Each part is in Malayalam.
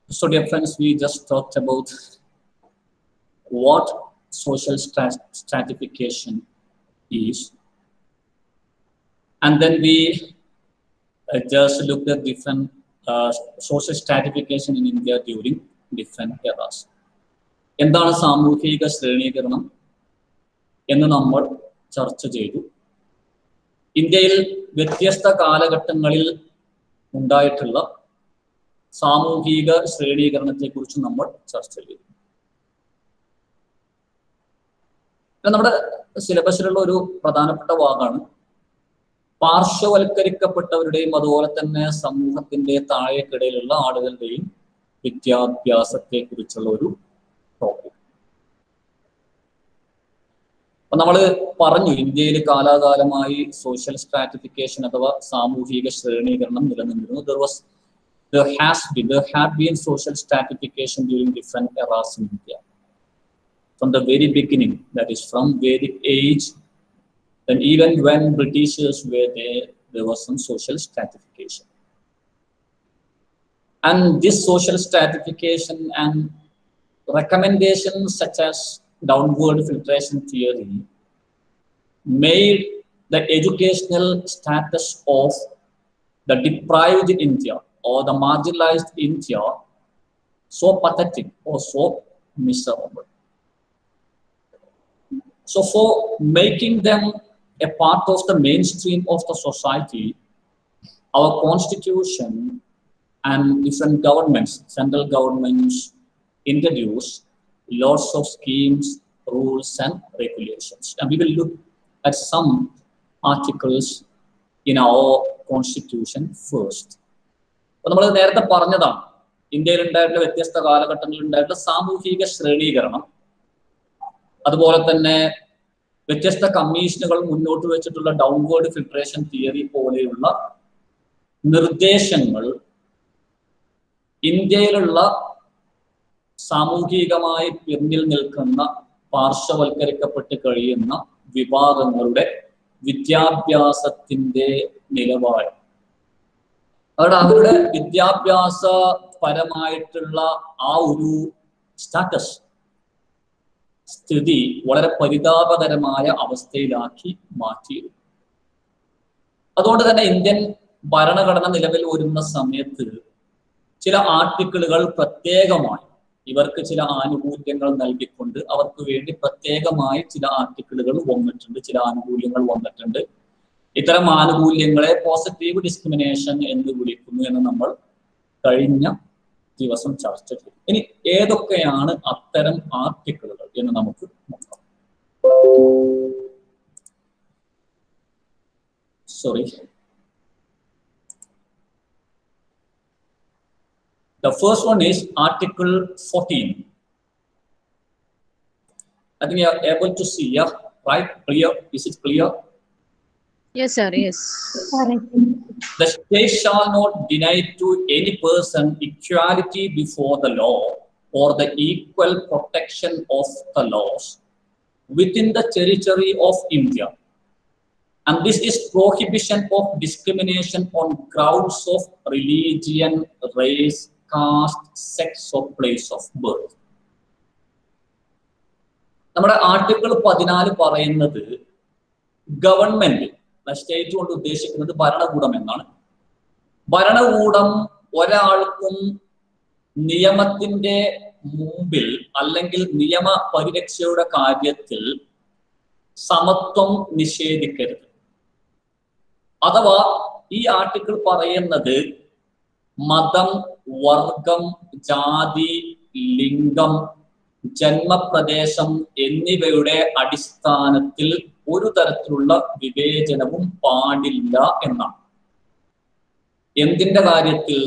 So, dear friends, we just talked about what social strat- stratification is. And then we uh, just looked at different uh, social stratification in India during different eras. എന്താണ് സാമൂഹിക ശ്രേണീകരണം എന്ന് നമ്മൾ ചർച്ച ചെയ്തു ഇന്ത്യയിൽ വ്യത്യസ്ത കാലഘട്ടങ്ങളിൽ ഉണ്ടായിട്ടുള്ള സാമൂഹിക ശ്രേണീകരണത്തെ കുറിച്ച് നമ്മൾ ചർച്ച ചെയ്തു ഇത് നമ്മുടെ സിലബസിലുള്ള ഒരു പ്രധാനപ്പെട്ട ഭാഗമാണ് പാർശ്വവൽക്കരിക്കപ്പെട്ടവരുടെയും അതുപോലെ തന്നെ സമൂഹത്തിന്റെ താഴേക്കിടയിലുള്ള ആളുകളുടെയും വിദ്യാഭ്യാസത്തെ കുറിച്ചുള്ള ഒരു ടോപ്പിക് അപ്പൊ നമ്മൾ പറഞ്ഞു ഇന്ത്യയിൽ കാലാകാലമായി സോഷ്യൽ സ്ട്രാറ്റിഫിക്കേഷൻ അഥവാ സാമൂഹിക ശ്രേണീകരണം നിലനിന്നിരുന്നു there was there has been there had been social stratification during different eras in India. From the very beginning, that is from Vedic age, then even when Britishers were there, there was some social stratification. And this social stratification and recommendations such as downward filtration theory made the educational status of the deprived India or the marginalized India so pathetic or so miserable. So, for making them a part of the mainstream of the society, our constitution and different governments, central governments, introduce lots of schemes, rules, and regulations. And we will look at some articles in our constitution first. അപ്പൊ നമ്മൾ നേരത്തെ പറഞ്ഞതാണ് ഇന്ത്യയിൽ ഉണ്ടായിട്ടുള്ള വ്യത്യസ്ത കാലഘട്ടങ്ങളിൽ ഉണ്ടായിട്ടുള്ള സാമൂഹിക ശ്രേണീകരണം അതുപോലെ തന്നെ വ്യത്യസ്ത കമ്മീഷനുകൾ മുന്നോട്ട് വെച്ചിട്ടുള്ള ഡൗൺവേർഡ് ഫിൽട്രേഷൻ തിയറി പോലെയുള്ള നിർദ്ദേശങ്ങൾ ഇന്ത്യയിലുള്ള സാമൂഹികമായി പിന്നിൽ നിൽക്കുന്ന പാർശ്വവൽക്കരിക്കപ്പെട്ട് കഴിയുന്ന വിഭാഗങ്ങളുടെ വിദ്യാഭ്യാസത്തിന്റെ നിലവാരം അവിടെ അവരുടെ വിദ്യാഭ്യാസ പരമായിട്ടുള്ള ആ ഒരു സ്റ്റാറ്റസ് സ്ഥിതി വളരെ പരിതാപകരമായ അവസ്ഥയിലാക്കി മാറ്റിയിരുന്നു അതുകൊണ്ട് തന്നെ ഇന്ത്യൻ ഭരണഘടന നിലവിൽ വരുന്ന സമയത്ത് ചില ആർട്ടിക്കിളുകൾ പ്രത്യേകമായി ഇവർക്ക് ചില ആനുകൂല്യങ്ങൾ നൽകിക്കൊണ്ട് അവർക്ക് വേണ്ടി പ്രത്യേകമായി ചില ആർട്ടിക്കിളുകൾ വന്നിട്ടുണ്ട് ചില ആനുകൂല്യങ്ങൾ വന്നിട്ടുണ്ട് ഇത്തരം ആനുകൂല്യങ്ങളെ പോസിറ്റീവ് ഡിസ്ക്രിമിനേഷൻ എന്ന് വിളിക്കുന്നു എന്ന് നമ്മൾ കഴിഞ്ഞ ദിവസം ചർച്ച ചെയ്തു ഇനി ഏതൊക്കെയാണ് അത്തരം ആർട്ടിക്കിളുകൾ എന്ന് നമുക്ക് നോക്കാം sorry The first one is Article 14. I think you are able to see, yeah? Right? Clear? Is it clear? Yes, sir. Yes. The state shall not deny to any person equality before the law or the equal protection of the laws within the territory of India. And this is prohibition of discrimination on grounds of religion, race, caste, sex, or place of birth. നമ്മുടെ ആർട്ടിക്കിൾ പതിനാല് പറയുന്നത് ഗവൺമെന്റ് സ്റ്റേറ്റ് കൊണ്ട് ഉദ്ദേശിക്കുന്നത് ഭരണകൂടം എന്നാണ് ഭരണകൂടം ഒരാൾക്കും നിയമത്തിന്റെ മുമ്പിൽ അല്ലെങ്കിൽ നിയമ പരിരക്ഷയുടെ കാര്യത്തിൽ സമത്വം നിഷേധിക്കരുത് അഥവാ ഈ ആർട്ടിക്കിൾ പറയുന്നത് മതം വർഗം ജാതി ലിംഗം ജന്മപ്രദേശം എന്നിവയുടെ അടിസ്ഥാനത്തിൽ ഒരു തരത്തിലുള്ള വിവേചനവും പാടില്ല എന്നാണ് എന്തിന്റെ കാര്യത്തിൽ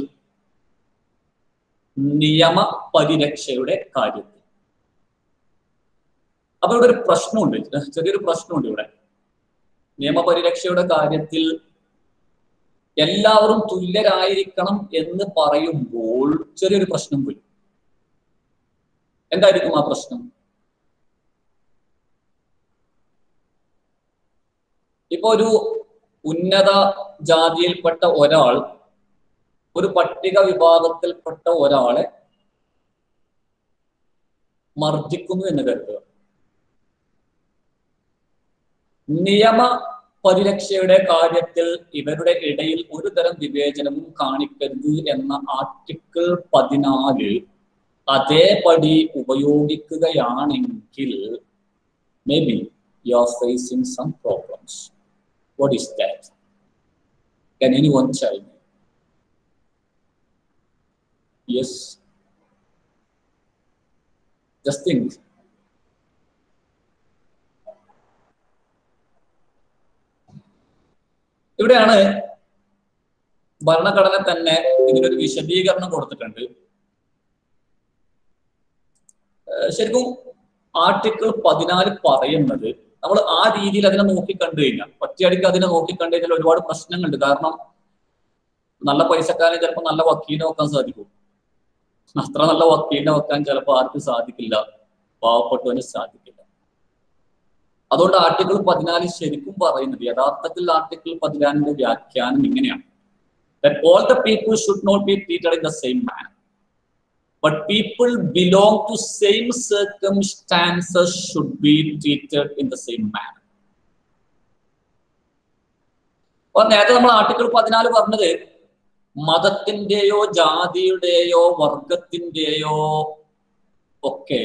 നിയമ പരിരക്ഷയുടെ കാര്യത്തിൽ അപ്പൊ ഇവിടെ ഒരു പ്രശ്നമുണ്ട് ചെറിയൊരു പ്രശ്നമുണ്ട് ഇവിടെ നിയമപരിരക്ഷയുടെ കാര്യത്തിൽ എല്ലാവരും തുല്യരായിരിക്കണം എന്ന് പറയുമ്പോൾ ചെറിയൊരു പ്രശ്നം വരും എന്തായിരിക്കും ആ പ്രശ്നം ഇപ്പൊ ഒരു ഉന്നത ജാതിയിൽപ്പെട്ട ഒരാൾ ഒരു പട്ടിക വിഭാഗത്തിൽപ്പെട്ട ഒരാളെ മർദ്ദിക്കുന്നു എന്ന് കരുതുക നിയമ പരിരക്ഷയുടെ കാര്യത്തിൽ ഇവരുടെ ഇടയിൽ ഒരു തരം വിവേചനവും കാണിക്കരുത് എന്ന ആർട്ടിക്കിൾ പതിനാല് അതേപടി ഉപയോഗിക്കുകയാണെങ്കിൽ maybe you are facing some problems what is that Can anyone tell me? Yes. Just think. ഇവിടെയാണ് ഭരണഘടന തന്നെ ഇതിനൊരു വിശദീകരണം കൊടുത്തിട്ടുണ്ട് ഏഹ് ശരിക്കും ആർട്ടിക്കിൾ പതിനാല് പറയുന്നത് നമ്മൾ ആ രീതിയിൽ അതിനെ നോക്കിക്കണ്ടു കഴിഞ്ഞാൽ ഒറ്റയടിക്ക് അതിനെ നോക്കിക്കണ്ടു കഴിഞ്ഞാൽ ഒരുപാട് പ്രശ്നങ്ങളുണ്ട് കാരണം നല്ല പൈസക്കാരനെ ചിലപ്പോൾ നല്ല വക്കീലിനെ വെക്കാൻ സാധിക്കും അത്ര നല്ല വക്കീലിനെ വെക്കാൻ ചിലപ്പോൾ ആർക്കും സാധിക്കില്ല പാവപ്പെട്ടവന് സാധിക്കില്ല അതുകൊണ്ട് ആർട്ടിക്കിൾ പതിനാല് ശരിക്കും പറയുന്നത് യഥാർത്ഥത്തിൽ ആർട്ടിക്കിൾ പതിനാലിന്റെ വ്യാഖ്യാനം ഇങ്ങനെയാണ് that all the people should not be treated in the same manner but people belong to same circumstances should be treated in the same manner അപ്പൊ നേരത്തെ നമ്മൾ ആർട്ടിക്കിൾ പതിനാല് പറഞ്ഞത് മതത്തിന്റെയോ ജാതിയുടെയോ വർഗത്തിന്റെയോ ഒക്കെ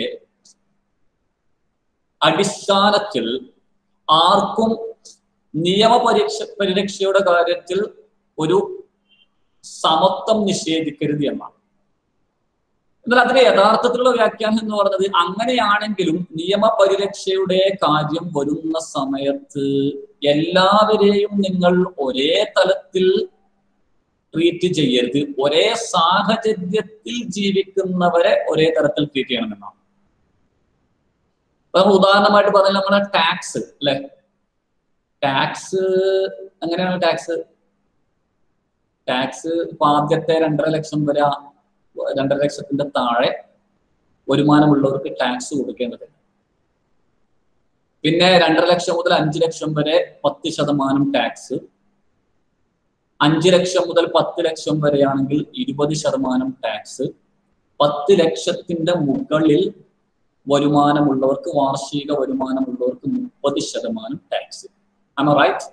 അടിസ്ഥാനത്തിൽ ആർക്കും നിയമപരീക്ഷ പരിരക്ഷയുടെ കാര്യത്തിൽ ഒരു സമത്വം നിഷേധിക്കരുത് എന്നാണ് എന്നാൽ അതിന്റെ യഥാർത്ഥത്തിലുള്ള വ്യാഖ്യാനം എന്ന് പറയുന്നത് അങ്ങനെയാണെങ്കിലും നിയമപരിരക്ഷയുടെ കാര്യം വരുന്ന സമയത്ത് എല്ലാവരെയും നിങ്ങൾ ഒരേ തലത്തിൽ ട്രീറ്റ് ചെയ്യരുത് ഒരേ സാഹചര്യത്തിൽ ജീവിക്കുന്നവരെ ഒരേ തരത്തിൽ ട്രീറ്റ് ചെയ്യണമെന്നാണ് അപ്പൊ നമ്മൾ ഉദാഹരണമായിട്ട് പറഞ്ഞാൽ നമ്മുടെ ടാക്സ് അല്ലെ ടാക്സ് എങ്ങനെയാണ് ടാക്സ് ടാക്സ് ഇപ്പൊ ആദ്യത്തെ രണ്ടര ലക്ഷം വരെ രണ്ടര ലക്ഷത്തിന്റെ താഴെ വരുമാനമുള്ളവർക്ക് ടാക്സ് കൊടുക്കേണ്ടതുണ്ട് പിന്നെ രണ്ടര ലക്ഷം മുതൽ അഞ്ച് ലക്ഷം വരെ പത്ത് ശതമാനം ടാക്സ് അഞ്ച് ലക്ഷം മുതൽ പത്ത് ലക്ഷം വരെയാണെങ്കിൽ ഇരുപത് ശതമാനം ടാക്സ് പത്ത് ലക്ഷത്തിന്റെ മുകളിൽ വരുമാനമുള്ളവർക്ക് വാർഷിക വരുമാനമുള്ളവർക്ക് മുപ്പത് ശതമാനം tax am right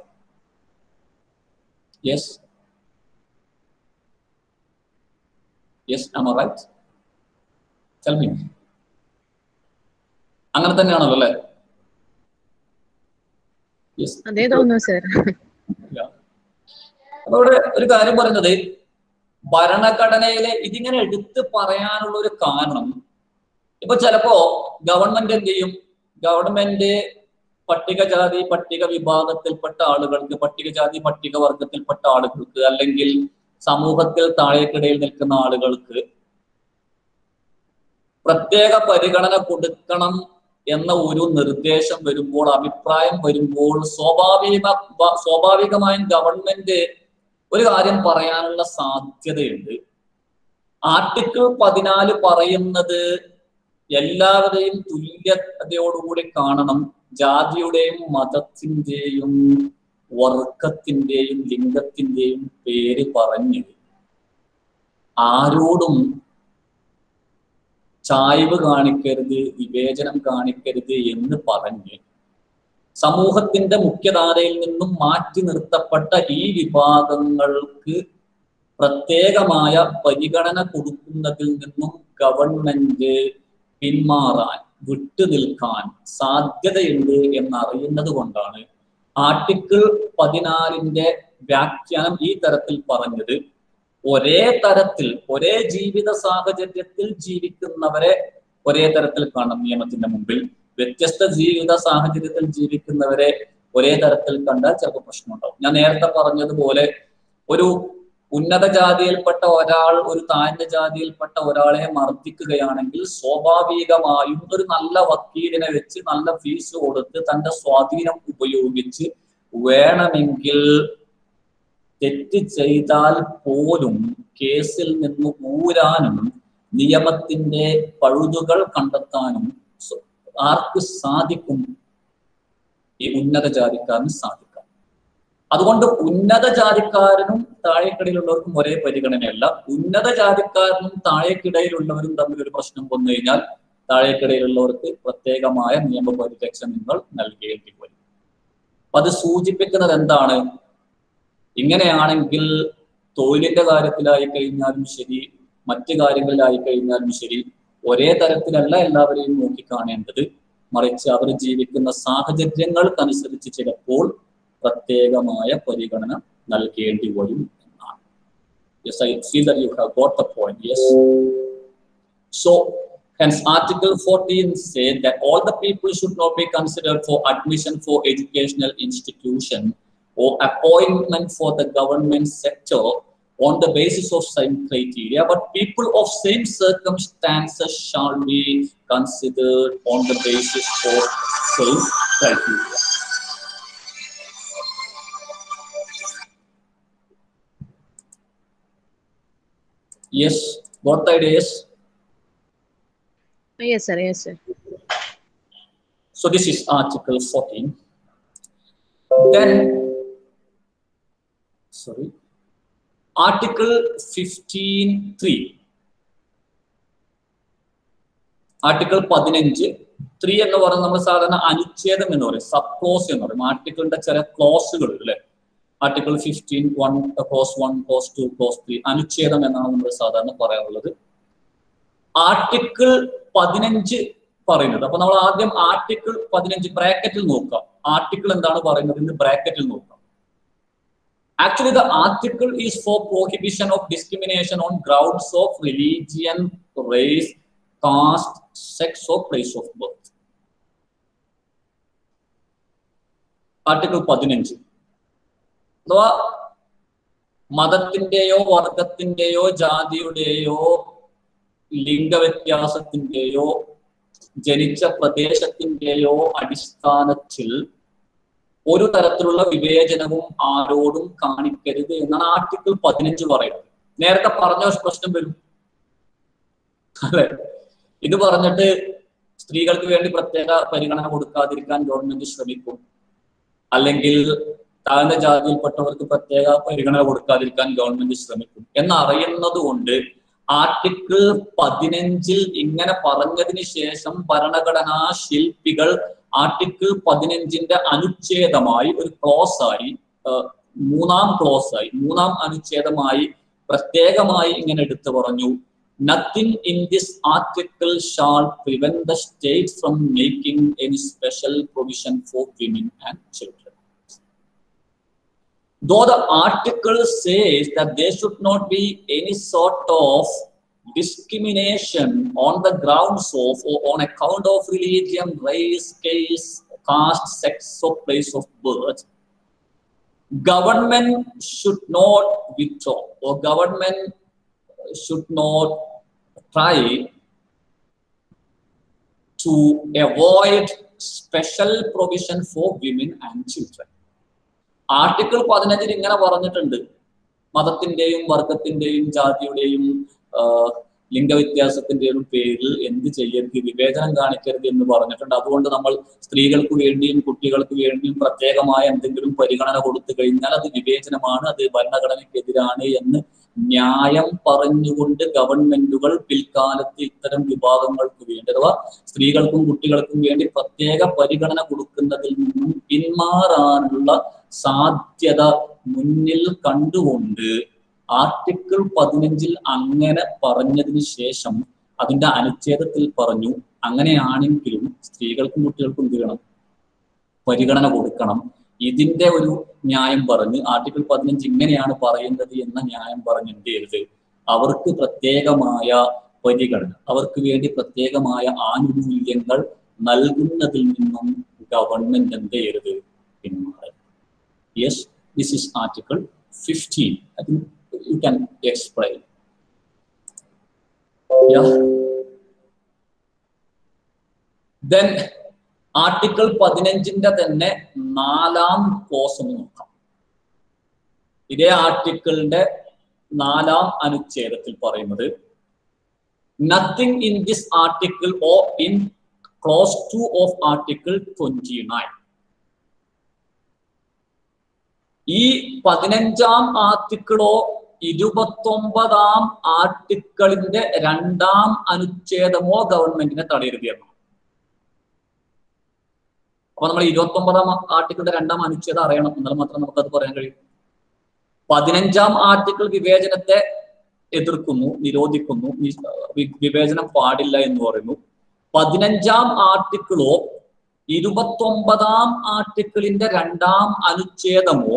yes yes am right tell me അങ്ങനെ തന്നെയാണല്ലോ അല്ലേ യെസ് അതേ തോന്നുന്നു സർ അതോടെ ഒരു കാര്യം പറയുന്നത് ഭരണഘടനയിലെ ഇതിങ്ങനെ എടുത്ത് പറയാനുള്ള ഒരു കാരണം ഇപ്പൊ ചിലപ്പോ ഗവൺമെന്റ് എന്ത് ചെയ്യും ഗവൺമെന്റ് പട്ടികജാതി പട്ടിക വിഭാഗത്തിൽപ്പെട്ട ആളുകൾക്ക് പട്ടികജാതി പട്ടിക വർഗത്തിൽപ്പെട്ട ആളുകൾക്ക് അല്ലെങ്കിൽ സമൂഹത്തിൽ താഴേക്കിടയിൽ നിൽക്കുന്ന ആളുകൾക്ക് പ്രത്യേക പരിഗണന കൊടുക്കണം എന്ന ഒരു നിർദ്ദേശം വരുമ്പോൾ അഭിപ്രായം വരുമ്പോൾ സ്വാഭാവിക സ്വാഭാവികമായും ഗവൺമെന്റ് ഒരു കാര്യം പറയാനുള്ള സാധ്യതയുണ്ട് ആർട്ടിക്കിൾ പതിനാല് പറയുന്നത് എല്ലാവരെയും തുല്യതയോടുകൂടി കാണണം ജാതിയുടെയും മതത്തിന്റെയും വർഗത്തിന്റെയും ലിംഗത്തിന്റെയും പേര് പറഞ്ഞ് ആരോടും ചായ്വ് കാണിക്കരുത് വിവേചനം കാണിക്കരുത് എന്ന് പറഞ്ഞ് സമൂഹത്തിന്റെ മുഖ്യധാരയിൽ നിന്നും മാറ്റി നിർത്തപ്പെട്ട ഈ വിഭാഗങ്ങൾക്ക് പ്രത്യേകമായ പരിഗണന കൊടുക്കുന്നതിൽ നിന്നും ഗവൺമെന്റ് പിന്മാറാൻ വിട്ടുനിൽക്കാൻ സാധ്യതയുണ്ട് എന്നറിയുന്നത് കൊണ്ടാണ് ആർട്ടിക്കിൾ പതിനാലിന്റെ വ്യാഖ്യാനം ഈ തരത്തിൽ പറഞ്ഞത് ഒരേ തരത്തിൽ ഒരേ ജീവിത സാഹചര്യത്തിൽ ജീവിക്കുന്നവരെ ഒരേ തരത്തിൽ കാണണം നിയമത്തിന്റെ മുമ്പിൽ വ്യത്യസ്ത ജീവിത സാഹചര്യത്തിൽ ജീവിക്കുന്നവരെ ഒരേ തരത്തിൽ കണ്ടാൽ ചിലപ്പോൾ പ്രശ്നമുണ്ടാവും ഞാൻ നേരത്തെ പറഞ്ഞതുപോലെ ഒരു ഉന്നത ജാതിയിൽപ്പെട്ട ഒരാൾ ഒരു താഴ്ന്ന ജാതിയിൽപ്പെട്ട ഒരാളെ മർദ്ദിക്കുകയാണെങ്കിൽ സ്വാഭാവികമായും ഒരു നല്ല വക്കീലിനെ വെച്ച് നല്ല ഫീസ് കൊടുത്ത് തന്റെ സ്വാധീനം ഉപയോഗിച്ച് വേണമെങ്കിൽ തെറ്റ് ചെയ്താൽ പോലും കേസിൽ നിന്ന് ഊരാനും നിയമത്തിന്റെ പഴുതുകൾ കണ്ടെത്താനും ആർക്ക് സാധിക്കും ഈ ഉന്നത ജാതിക്കാരന് സാധിക്കാം അതുകൊണ്ട് ഉന്നത ജാതിക്കാരനും താഴേക്കിടയിലുള്ളവർക്കും ഒരേ പരിഗണനയല്ല ഉന്നത ജാതിക്കാരനും താഴേക്കിടയിലുള്ളവരും തമ്മിൽ ഒരു പ്രശ്നം വന്നു കഴിഞ്ഞാൽ താഴേക്കിടയിലുള്ളവർക്ക് പ്രത്യേകമായ നിയമപരിരക്ഷ നിങ്ങൾ നൽകേണ്ടി വരും അപ്പൊ അത് സൂചിപ്പിക്കുന്നത് എന്താണ് ഇങ്ങനെയാണെങ്കിൽ തൊഴിലിന്റെ കാര്യത്തിലായി കഴിഞ്ഞാലും ശരി മറ്റു കാര്യങ്ങളിലായി കഴിഞ്ഞാലും ശരി ഒരേ തരത്തിലല്ല എല്ലാവരെയും നോക്കിക്കാണേണ്ടത് മറിച്ച് അവർ ജീവിക്കുന്ന സാഹചര്യങ്ങൾക്കനുസരിച്ച് ചിലപ്പോൾ പ്രത്യേകമായ പരിഗണന നൽകേണ്ടി വരും എന്നാണ് yes I feel that you have got the point yes so Hence, Article 14 said that all the people should not be considered for admission for educational institution or appointment for the government sector on the basis of same criteria, but people of same circumstances shall be considered on the basis of same criteria. Yes, got the ideas? Yes, sir. Yes, sir. So this is Article 14. Then, sorry, Article 15.3. Article പതിനഞ്ച് ത്രീ എന്ന് പറയുന്നത് നമ്മൾ സാധാരണ അനുച്ഛേദം എന്ന് പറയും സബ് ക്ലോസ് എന്ന് പറയും ആർട്ടിക്കിളിന്റെ ചില ക്ലോസുകൾ അല്ലെ article fifteen one clause one clause two clause three അനുച്ഛേദം എന്നാണ് നമ്മൾ സാധാരണ പറയാറുള്ളത് ആർട്ടിക്കിൾ പതിനഞ്ച് പറയുന്നത് അപ്പൊ നമ്മൾ ആദ്യം ആർട്ടിക്കിൾ പതിനഞ്ച് ബ്രാക്കറ്റിൽ നോക്കാം ആർട്ടിക്കിൾ എന്താണ് പറയുന്നത് എന്ന് ബ്രാക്കറ്റിൽ നോക്കാം actually the article is for prohibition of discrimination on grounds of religion race caste sex of place of birth article പതിനഞ്ച് അഥവാ മതത്തിന്റെയോ വർഗത്തിന്റെയോ ജാതിയുടെയോ ലിംഗവ്യത്യാസത്തിന്റെയോ ജനിച്ച പ്രദേശത്തിന്റെയോ അടിസ്ഥാനത്തിൽ ഒരു തരത്തിലുള്ള വിവേചനവും ആരോടും കാണിക്കരുത് എന്നാണ് ആർട്ടിക്കിൾ പതിനഞ്ച് പറയുന്നത് നേരത്തെ പറഞ്ഞ പ്രശ്നം വരും അല്ലെ ഇത് പറഞ്ഞിട്ട് സ്ത്രീകൾക്ക് വേണ്ടി പ്രത്യേക പരിഗണന കൊടുക്കാതിരിക്കാൻ ഗവൺമെന്റ് ശ്രമിക്കും അല്ലെങ്കിൽ താഴ്ന്ന ജാതിയിൽപ്പെട്ടവർക്ക് പ്രത്യേക പരിഗണന കൊടുക്കാതിരിക്കാൻ ഗവൺമെന്റ് ശ്രമിക്കും എന്നറിയുന്നത് കൊണ്ട് ആർട്ടിക്കിൾ പതിനഞ്ചിൽ ഇങ്ങനെ പറഞ്ഞതിന് ശേഷം ഭരണഘടനാ ശില്പികൾ ആർട്ടിക്കിൾ പതിനഞ്ചിന്റെ അനുച്ഛേദമായി ഒരു ക്ലോസ് ആയി മൂന്നാം ക്ലോസ് ആയി മൂന്നാം അനുച്ഛേദമായി പ്രത്യേകമായി ഇങ്ങനെ എടുത്തു പറഞ്ഞു nothing in this article shall prevent the state from making any special provision for women and children though the article says that there should not be any sort of discrimination on the grounds of or on account of religion, race, case, caste, sex, or place of birth, government should not withdraw or government should not try to avoid special provision for women and children. Article പതിനഞ്ചിൽ ഇങ്ങനെ പറഞ്ഞിട്ടുണ്ട് മതത്തിന്റെയും വർഗത്തിന്റെയും ജാതിയുടെയും ലിംഗവ്യത്യാസത്തിന്റെയും പേരിൽ എന്ത് ചെയ്യരുത് വിവേചനം കാണിക്കരുത് എന്ന് പറഞ്ഞിട്ടുണ്ട് അതുകൊണ്ട് നമ്മൾ സ്ത്രീകൾക്ക് വേണ്ടിയും കുട്ടികൾക്ക് വേണ്ടിയും പ്രത്യേകമായ എന്തെങ്കിലും പരിഗണന കൊടുത്തു കഴിഞ്ഞാൽ അത് വിവേചനമാണ് അത് ഭരണഘടനയ്ക്കെതിരാണ് എന്ന് ന്യായം പറഞ്ഞുകൊണ്ട് ഗവൺമെന്റുകൾ പിൽക്കാലത്ത് ഇത്തരം വിഭാഗങ്ങൾക്ക് വേണ്ടി അഥവാ സ്ത്രീകൾക്കും കുട്ടികൾക്കും വേണ്ടി പ്രത്യേക പരിഗണന കൊടുക്കുന്നതിൽ നിന്നും പിന്മാറാനുള്ള സാധ്യത മുന്നിൽ കണ്ടുകൊണ്ട് ആർട്ടിക്കിൾ പതിനഞ്ചിൽ അങ്ങനെ പറഞ്ഞതിന് ശേഷം അതിന്റെ അനുച്ഛേദത്തിൽ പറഞ്ഞു അങ്ങനെയാണെങ്കിലും സ്ത്രീകൾക്കും കുട്ടികൾക്കും എന്ത് വേണം പരിഗണന കൊടുക്കണം ഇതിന്റെ ഒരു ന്യായം പറഞ്ഞ് ആർട്ടിക്കിൾ പതിനഞ്ച് ഇങ്ങനെയാണ് പറയുന്നത് എന്ന ന്യായം പറഞ്ഞ് എന്ത് ചെയ്യരുത് അവർക്ക് പ്രത്യേകമായ പരിഗണന അവർക്ക് വേണ്ടി പ്രത്യേകമായ ആനുകൂല്യങ്ങൾ നൽകുന്നതിൽ നിന്നും ഗവൺമെന്റ് എന്ത് ചെയ്യരുത് പിന്മാറരുത് yes this is article 15 i think you can explain yeah then article പതിനഞ്ചിന്റെ തന്നെ നാലാം ക്ലോസ് ഒന്ന് നോക്കാം ഇതേ ആർട്ടിക്കിളിന്റെ നാലാം അനുച്ഛേദത്തിൽ പറയുന്നത് nothing in this article or in clause two of article twenty nine ഈ പതിനഞ്ചാം ആർട്ടിക്കിളോ ഇരുപത്തൊമ്പതാം ആർട്ടിക്കിളിന്റെ രണ്ടാം അനുച്ഛേദമോ ഗവൺമെന്റിനെ തടയരുത് എന്ന് അപ്പൊ നമ്മൾ ഇരുപത്തി ഒമ്പതാം ആർട്ടിക്കിളിന്റെ രണ്ടാം അനുച്ഛേദം അറിയണം എന്നാൽ മാത്രം നമുക്കത് പറയാൻ കഴിയും പതിനഞ്ചാം ആർട്ടിക്കിൾ വിവേചനത്തെ എതിർക്കുന്നു നിരോധിക്കുന്നു വി- വിവേചനം പാടില്ല എന്ന് പറയുന്നു പതിനഞ്ചാം ആർട്ടിക്കിളോ ഇരുപത്തൊമ്പതാം ആർട്ടിക്കിളിന്റെ രണ്ടാം അനുച്ഛേദമോ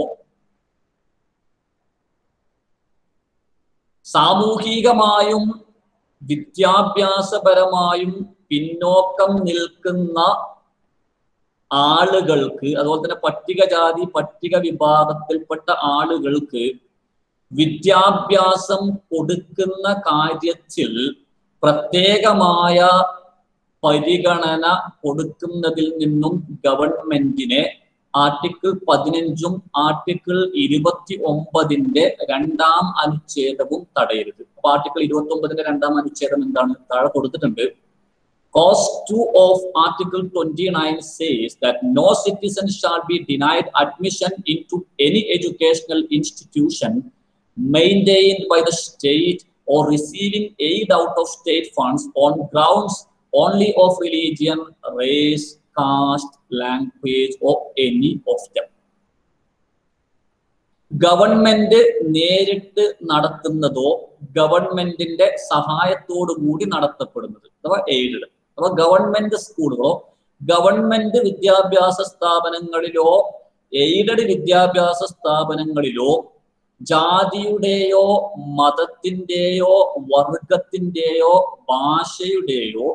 സാമൂഹികമായും വിദ്യാഭ്യാസപരമായും പിന്നോക്കം നിൽക്കുന്ന ആളുകൾക്ക് അതുപോലെ തന്നെ പട്ടികജാതി പട്ടിക വിഭാഗത്തിൽപ്പെട്ട ആളുകൾക്ക് വിദ്യാഭ്യാസം കൊടുക്കുന്ന കാര്യത്തിൽ പ്രത്യേകമായ പരിഗണന കൊടുക്കുന്നതിൽ നിന്നും ഗവൺമെന്റിനെ ആർട്ടിക്കിൾ പതിനഞ്ചും ആർട്ടിക്കിൾ ഇരുപത്തി ഒമ്പതിന്റെ രണ്ടാം അനുച്ഛേദവും തടയരുത് അപ്പൊ ആർട്ടിക്കിൾ ഇരുപത്തി ഒമ്പതിന്റെ രണ്ടാം അനുച്ഛേദം എന്താണ് താഴെ കൊടുത്തിട്ടുണ്ട് Clause 2 of Article 29 says that no citizen shall be denied admission into any educational institution maintained by the state or receiving aid out of state funds on grounds only of religion, race, caste, language, or any of them. Government നേരിട്ട് നടത്തുന്നതോ ഗവൺമെന്റിന്റെ സഹായത്തോടു കൂടി നടത്തപ്പെടുന്നത് അഥവാ എയ്ഡഡ് അഥവാ ഗവൺമെന്റ് സ്കൂളുകളോ ഗവൺമെന്റ് വിദ്യാഭ്യാസ സ്ഥാപനങ്ങളിലോ എയ്ഡഡ് വിദ്യാഭ്യാസ സ്ഥാപനങ്ങളിലോ ജാതിയുടെയോ മതത്തിന്റെയോ വർഗത്തിന്റെയോ ഭാഷയുടെയോ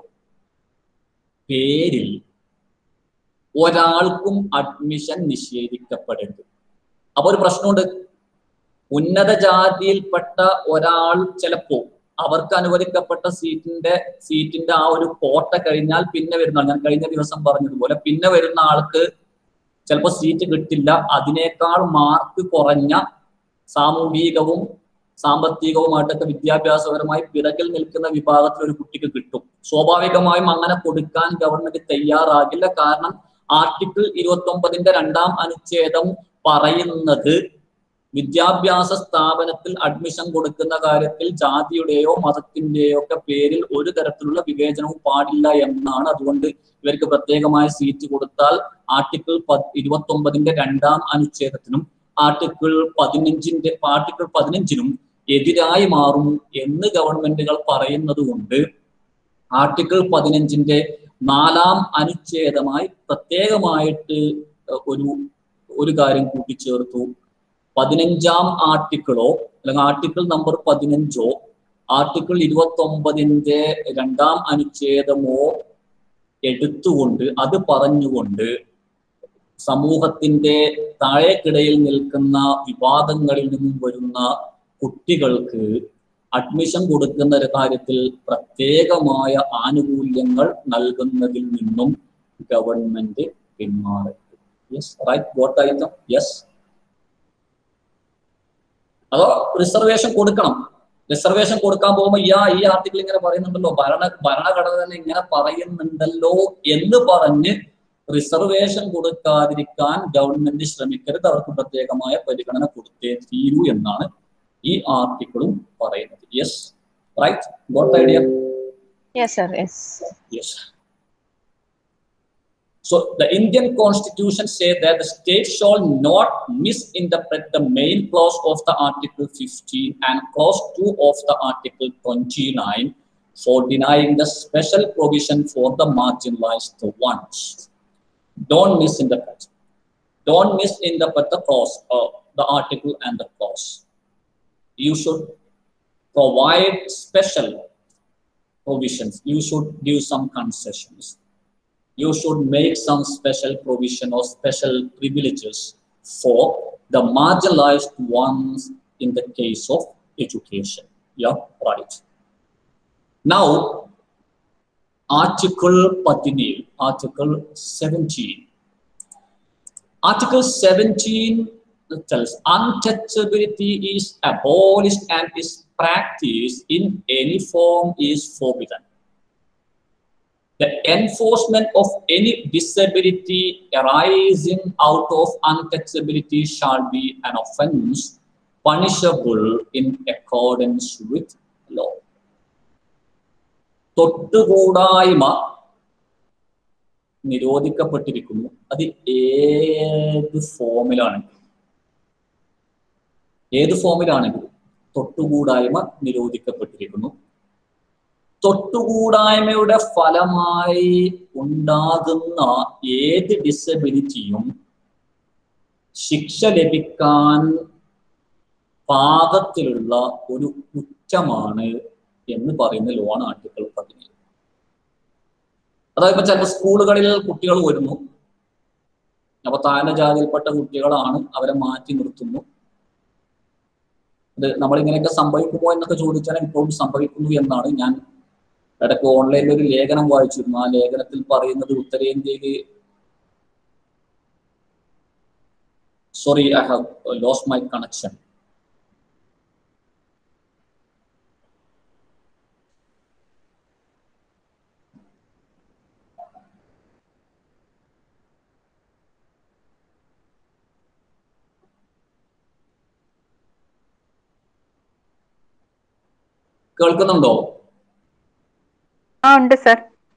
പേരിൽ ഒരാൾക്കും അഡ്മിഷൻ നിഷേധിക്കപ്പെടരുത് അപ്പൊ ഒരു പ്രശ്നമുണ്ട് ഉന്നത ജാതിയിൽപ്പെട്ട ഒരാൾ ചിലപ്പോ അവർക്ക് അനുവദിക്കപ്പെട്ട സീറ്റിന്റെ സീറ്റിന്റെ ആ ഒരു കോട്ട കഴിഞ്ഞാൽ പിന്നെ വരുന്ന ആൾ ഞാൻ കഴിഞ്ഞ ദിവസം പറഞ്ഞതുപോലെ പിന്നെ വരുന്ന ആൾക്ക് ചിലപ്പോൾ സീറ്റ് കിട്ടില്ല അതിനേക്കാൾ മാർക്ക് കുറഞ്ഞ സാമൂഹികവും സാമ്പത്തികവുമായിട്ടൊക്കെ വിദ്യാഭ്യാസപരമായി പിറകിൽ നിൽക്കുന്ന വിഭാഗത്തിൽ ഒരു കുട്ടിക്ക് കിട്ടും സ്വാഭാവികമായും അങ്ങനെ കൊടുക്കാൻ ഗവൺമെന്റ് തയ്യാറാകില്ല കാരണം ആർട്ടിക്കിൾ ഇരുപത്തി ഒമ്പതിന്റെ രണ്ടാം അനുച്ഛേദം പറയുന്നത് വിദ്യാഭ്യാസ സ്ഥാപനത്തിൽ അഡ്മിഷൻ കൊടുക്കുന്ന കാര്യത്തിൽ ജാതിയുടെയോ മതത്തിന്റെയോ ഒക്കെ പേരിൽ ഒരു തരത്തിലുള്ള വിവേചനവും പാടില്ല എന്നാണ് അതുകൊണ്ട് ഇവർക്ക് പ്രത്യേകമായ സീറ്റ് കൊടുത്താൽ ആർട്ടിക്കിൾ ഇരുപത്തി ഒമ്പതിന്റെ രണ്ടാം അനുച്ഛേദത്തിനും ആർട്ടിക്കിൾ പതിനഞ്ചിന്റെ ആർട്ടിക്കിൾ പതിനഞ്ചിനും എതിരായി മാറും എന്ന് ഗവൺമെന്റുകൾ പറയുന്നത് കൊണ്ട് ആർട്ടിക്കിൾ പതിനഞ്ചിന്റെ നാലാം അനുച്ഛേദമായി പ്രത്യേകമായിട്ട് ഒരു ഒരു കാര്യം കൂട്ടിച്ചേർത്തു പതിനഞ്ചാം ആർട്ടിക്കിളോ അല്ലെങ്കിൽ ആർട്ടിക്കിൾ നമ്പർ പതിനഞ്ചോ ആർട്ടിക്കിൾ ഇരുപത്തി ഒമ്പതിന്റെ രണ്ടാം അനുച്ഛേദമോ എടുത്തുകൊണ്ട് അത് പറഞ്ഞുകൊണ്ട് സമൂഹത്തിന്റെ താഴേക്കിടയിൽ നിൽക്കുന്ന വിവാദങ്ങളിൽ നിന്നും വരുന്ന കുട്ടികൾക്ക് അഡ്മിഷൻ കൊടുക്കുന്ന ഒരു കാര്യത്തിൽ പ്രത്യേകമായ ആനുകൂല്യങ്ങൾ നൽകുന്നതിൽ നിന്നും ഗവൺമെന്റ് പിന്മാറി yes right what item yes അതോ റിസർവേഷൻ കൊടുക്കണം റിസർവേഷൻ കൊടുക്കാൻ പോകുമ്പോൾ ഈ ആ ഈ ആർട്ടിക്കിൾ ഇങ്ങനെ പറയുന്നുണ്ടല്ലോ ഭരണ ഭരണഘടന തന്നെ ഇങ്ങനെ പറയുന്നുണ്ടല്ലോ എന്ന് പറഞ്ഞ് റിസർവേഷൻ കൊടുക്കാതിരിക്കാൻ ഗവൺമെന്റ് ശ്രമിക്കരുത് അവർക്ക് പ്രത്യേകമായ പരിഗണന കൊടുത്തേ തീരൂ എന്നാണ് ഈ ആർട്ടിക്കിളും പറയുന്നത് yes right got idea Yes, sir. Yes. Yes So the Indian constitution says that the state shall not misinterpret the main clause of the Article 15 and clause 2 of the Article 29 for denying the special provision for the marginalized ones. Don't misinterpret. Don't misinterpret the clause, uh, the article and the clause. You should provide special provisions. You should give some concessions you should make some special provision or special privileges for the marginalized ones in the case of education. Yeah, right. Now, Article 17, Article 17. Article 17 tells untouchability is abolished and its practice in any form is forbidden the enforcement of any disability arising out of untouchability shall be an offense punishable in accordance with law. തൊട്ടുകൂടായ്മ നിരോധിക്കപ്പെട്ടിരിക്കുന്നു അത് ഏത് ഫോമിലാണെങ്കിലും ഏത് ഫോമിലാണെങ്കിലും തൊട്ടുകൂടായ്മ നിരോധിക്കപ്പെട്ടിരിക്കുന്നു തൊട്ടുകൂടായ്മയുടെ ഫലമായി ഉണ്ടാകുന്ന ഏത് ഡിസബിലിറ്റിയും ശിക്ഷ ലഭിക്കാൻ പാകത്തിലുള്ള ഒരു കുറ്റമാണ് എന്ന് പറയുന്ന ലോൺ ആർട്ടിക്കിൾ പതിനേഴ് അതായത് ഇപ്പൊ ചിലപ്പോൾ സ്കൂളുകളിൽ കുട്ടികൾ വരുന്നു അപ്പൊ താഴ്ന്ന ജാതിയിൽപ്പെട്ട കുട്ടികളാണ് അവരെ മാറ്റി നിർത്തുന്നു ഇത് നമ്മളിങ്ങനെയൊക്കെ സംഭവിക്കുമോ എന്നൊക്കെ ചോദിച്ചാൽ ഇപ്പോഴും സംഭവിക്കുന്നു എന്നാണ് ഞാൻ ഇടയ്ക്ക് ഓൺലൈനിൽ ഒരു ലേഖനം വായിച്ചിരുന്നു ആ ലേഖനത്തിൽ പറയുന്നത് ഉത്തരേന്ത്യയിൽ sorry I have lost my connection കേൾക്കുന്നുണ്ടോ ആ ഉണ്ട് സർ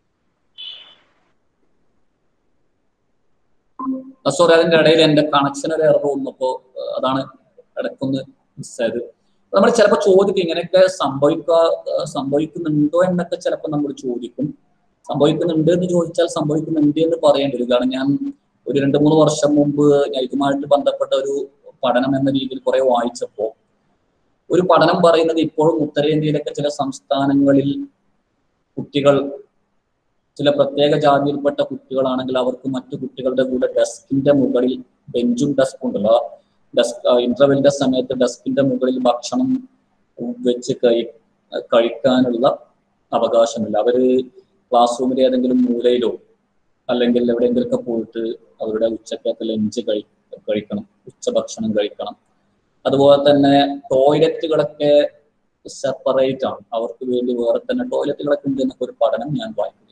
സോറി അതിന്റെ ഇടയിൽ എന്റെ കണക്ഷൻ ഒരു എറർ വന്നപ്പോ അഹ് അതാണ് ഇടയ്ക്കൊന്ന് മിസ്സായത് നമ്മൾ ചിലപ്പോൾ ചോദിക്കും ഇങ്ങനെയൊക്കെ സംഭവിക്കുക അഹ് സംഭവിക്കുന്നുണ്ടോ എന്നൊക്കെ ചിലപ്പോൾ നമ്മൾ ചോദിക്കും സംഭവിക്കുന്നുണ്ട് എന്ന് ചോദിച്ചാൽ സംഭവിക്കുന്നുണ്ട് എന്ന് പറയേണ്ടി വരും കാരണം ഞാൻ ഒരു രണ്ട് മൂന്ന് വർഷം മുമ്പ് ഞാൻ ഇതുമായിട്ട് ബന്ധപ്പെട്ട ഒരു പഠനം എന്ന രീതിയിൽ കുറെ വായിച്ചപ്പോൾ ഒരു പഠനം പറയുന്നത് ഇപ്പോഴും ഉത്തരേന്ത്യയിലൊക്കെ ചില സംസ്ഥാനങ്ങളിൽ കുട്ടികൾ ചില പ്രത്യേക ജാതിയിൽപ്പെട്ട കുട്ടികളാണെങ്കിൽ അവർക്ക് മറ്റു കുട്ടികളുടെ കൂടെ ഡെസ്കിന്റെ മുകളിൽ ബെഞ്ചും ഡെസ്കും ഉണ്ടല്ലോ ഡെസ്ക് ഇന്റർവെലിന്റെ സമയത്ത് ഡെസ്കിന്റെ മുകളിൽ ഭക്ഷണം വെച്ച് കഴി കഴിക്കാനുള്ള അവകാശമില്ല അവര് ക്ലാസ് റൂമിൽ ഏതെങ്കിലും മൂലയിലോ അല്ലെങ്കിൽ എവിടെയെങ്കിലുമൊക്കെ പോയിട്ട് അവരുടെ ഉച്ചക്കത്തെ ലഞ്ച് കഴി കഴിക്കണം ഉച്ചഭക്ഷണം കഴിക്കണം അതുപോലെ തന്നെ ടോയ്ലറ്റുകളൊക്കെ സെപ്പറേറ്റ് ആണ് അവർക്ക് വേണ്ടി വേറെ തന്നെ ടോയ്ലറ്റുകളൊക്കെ ഉണ്ട് എന്നൊക്കെ ഒരു പഠനം ഞാൻ വായിക്കുകയുണ്ടായി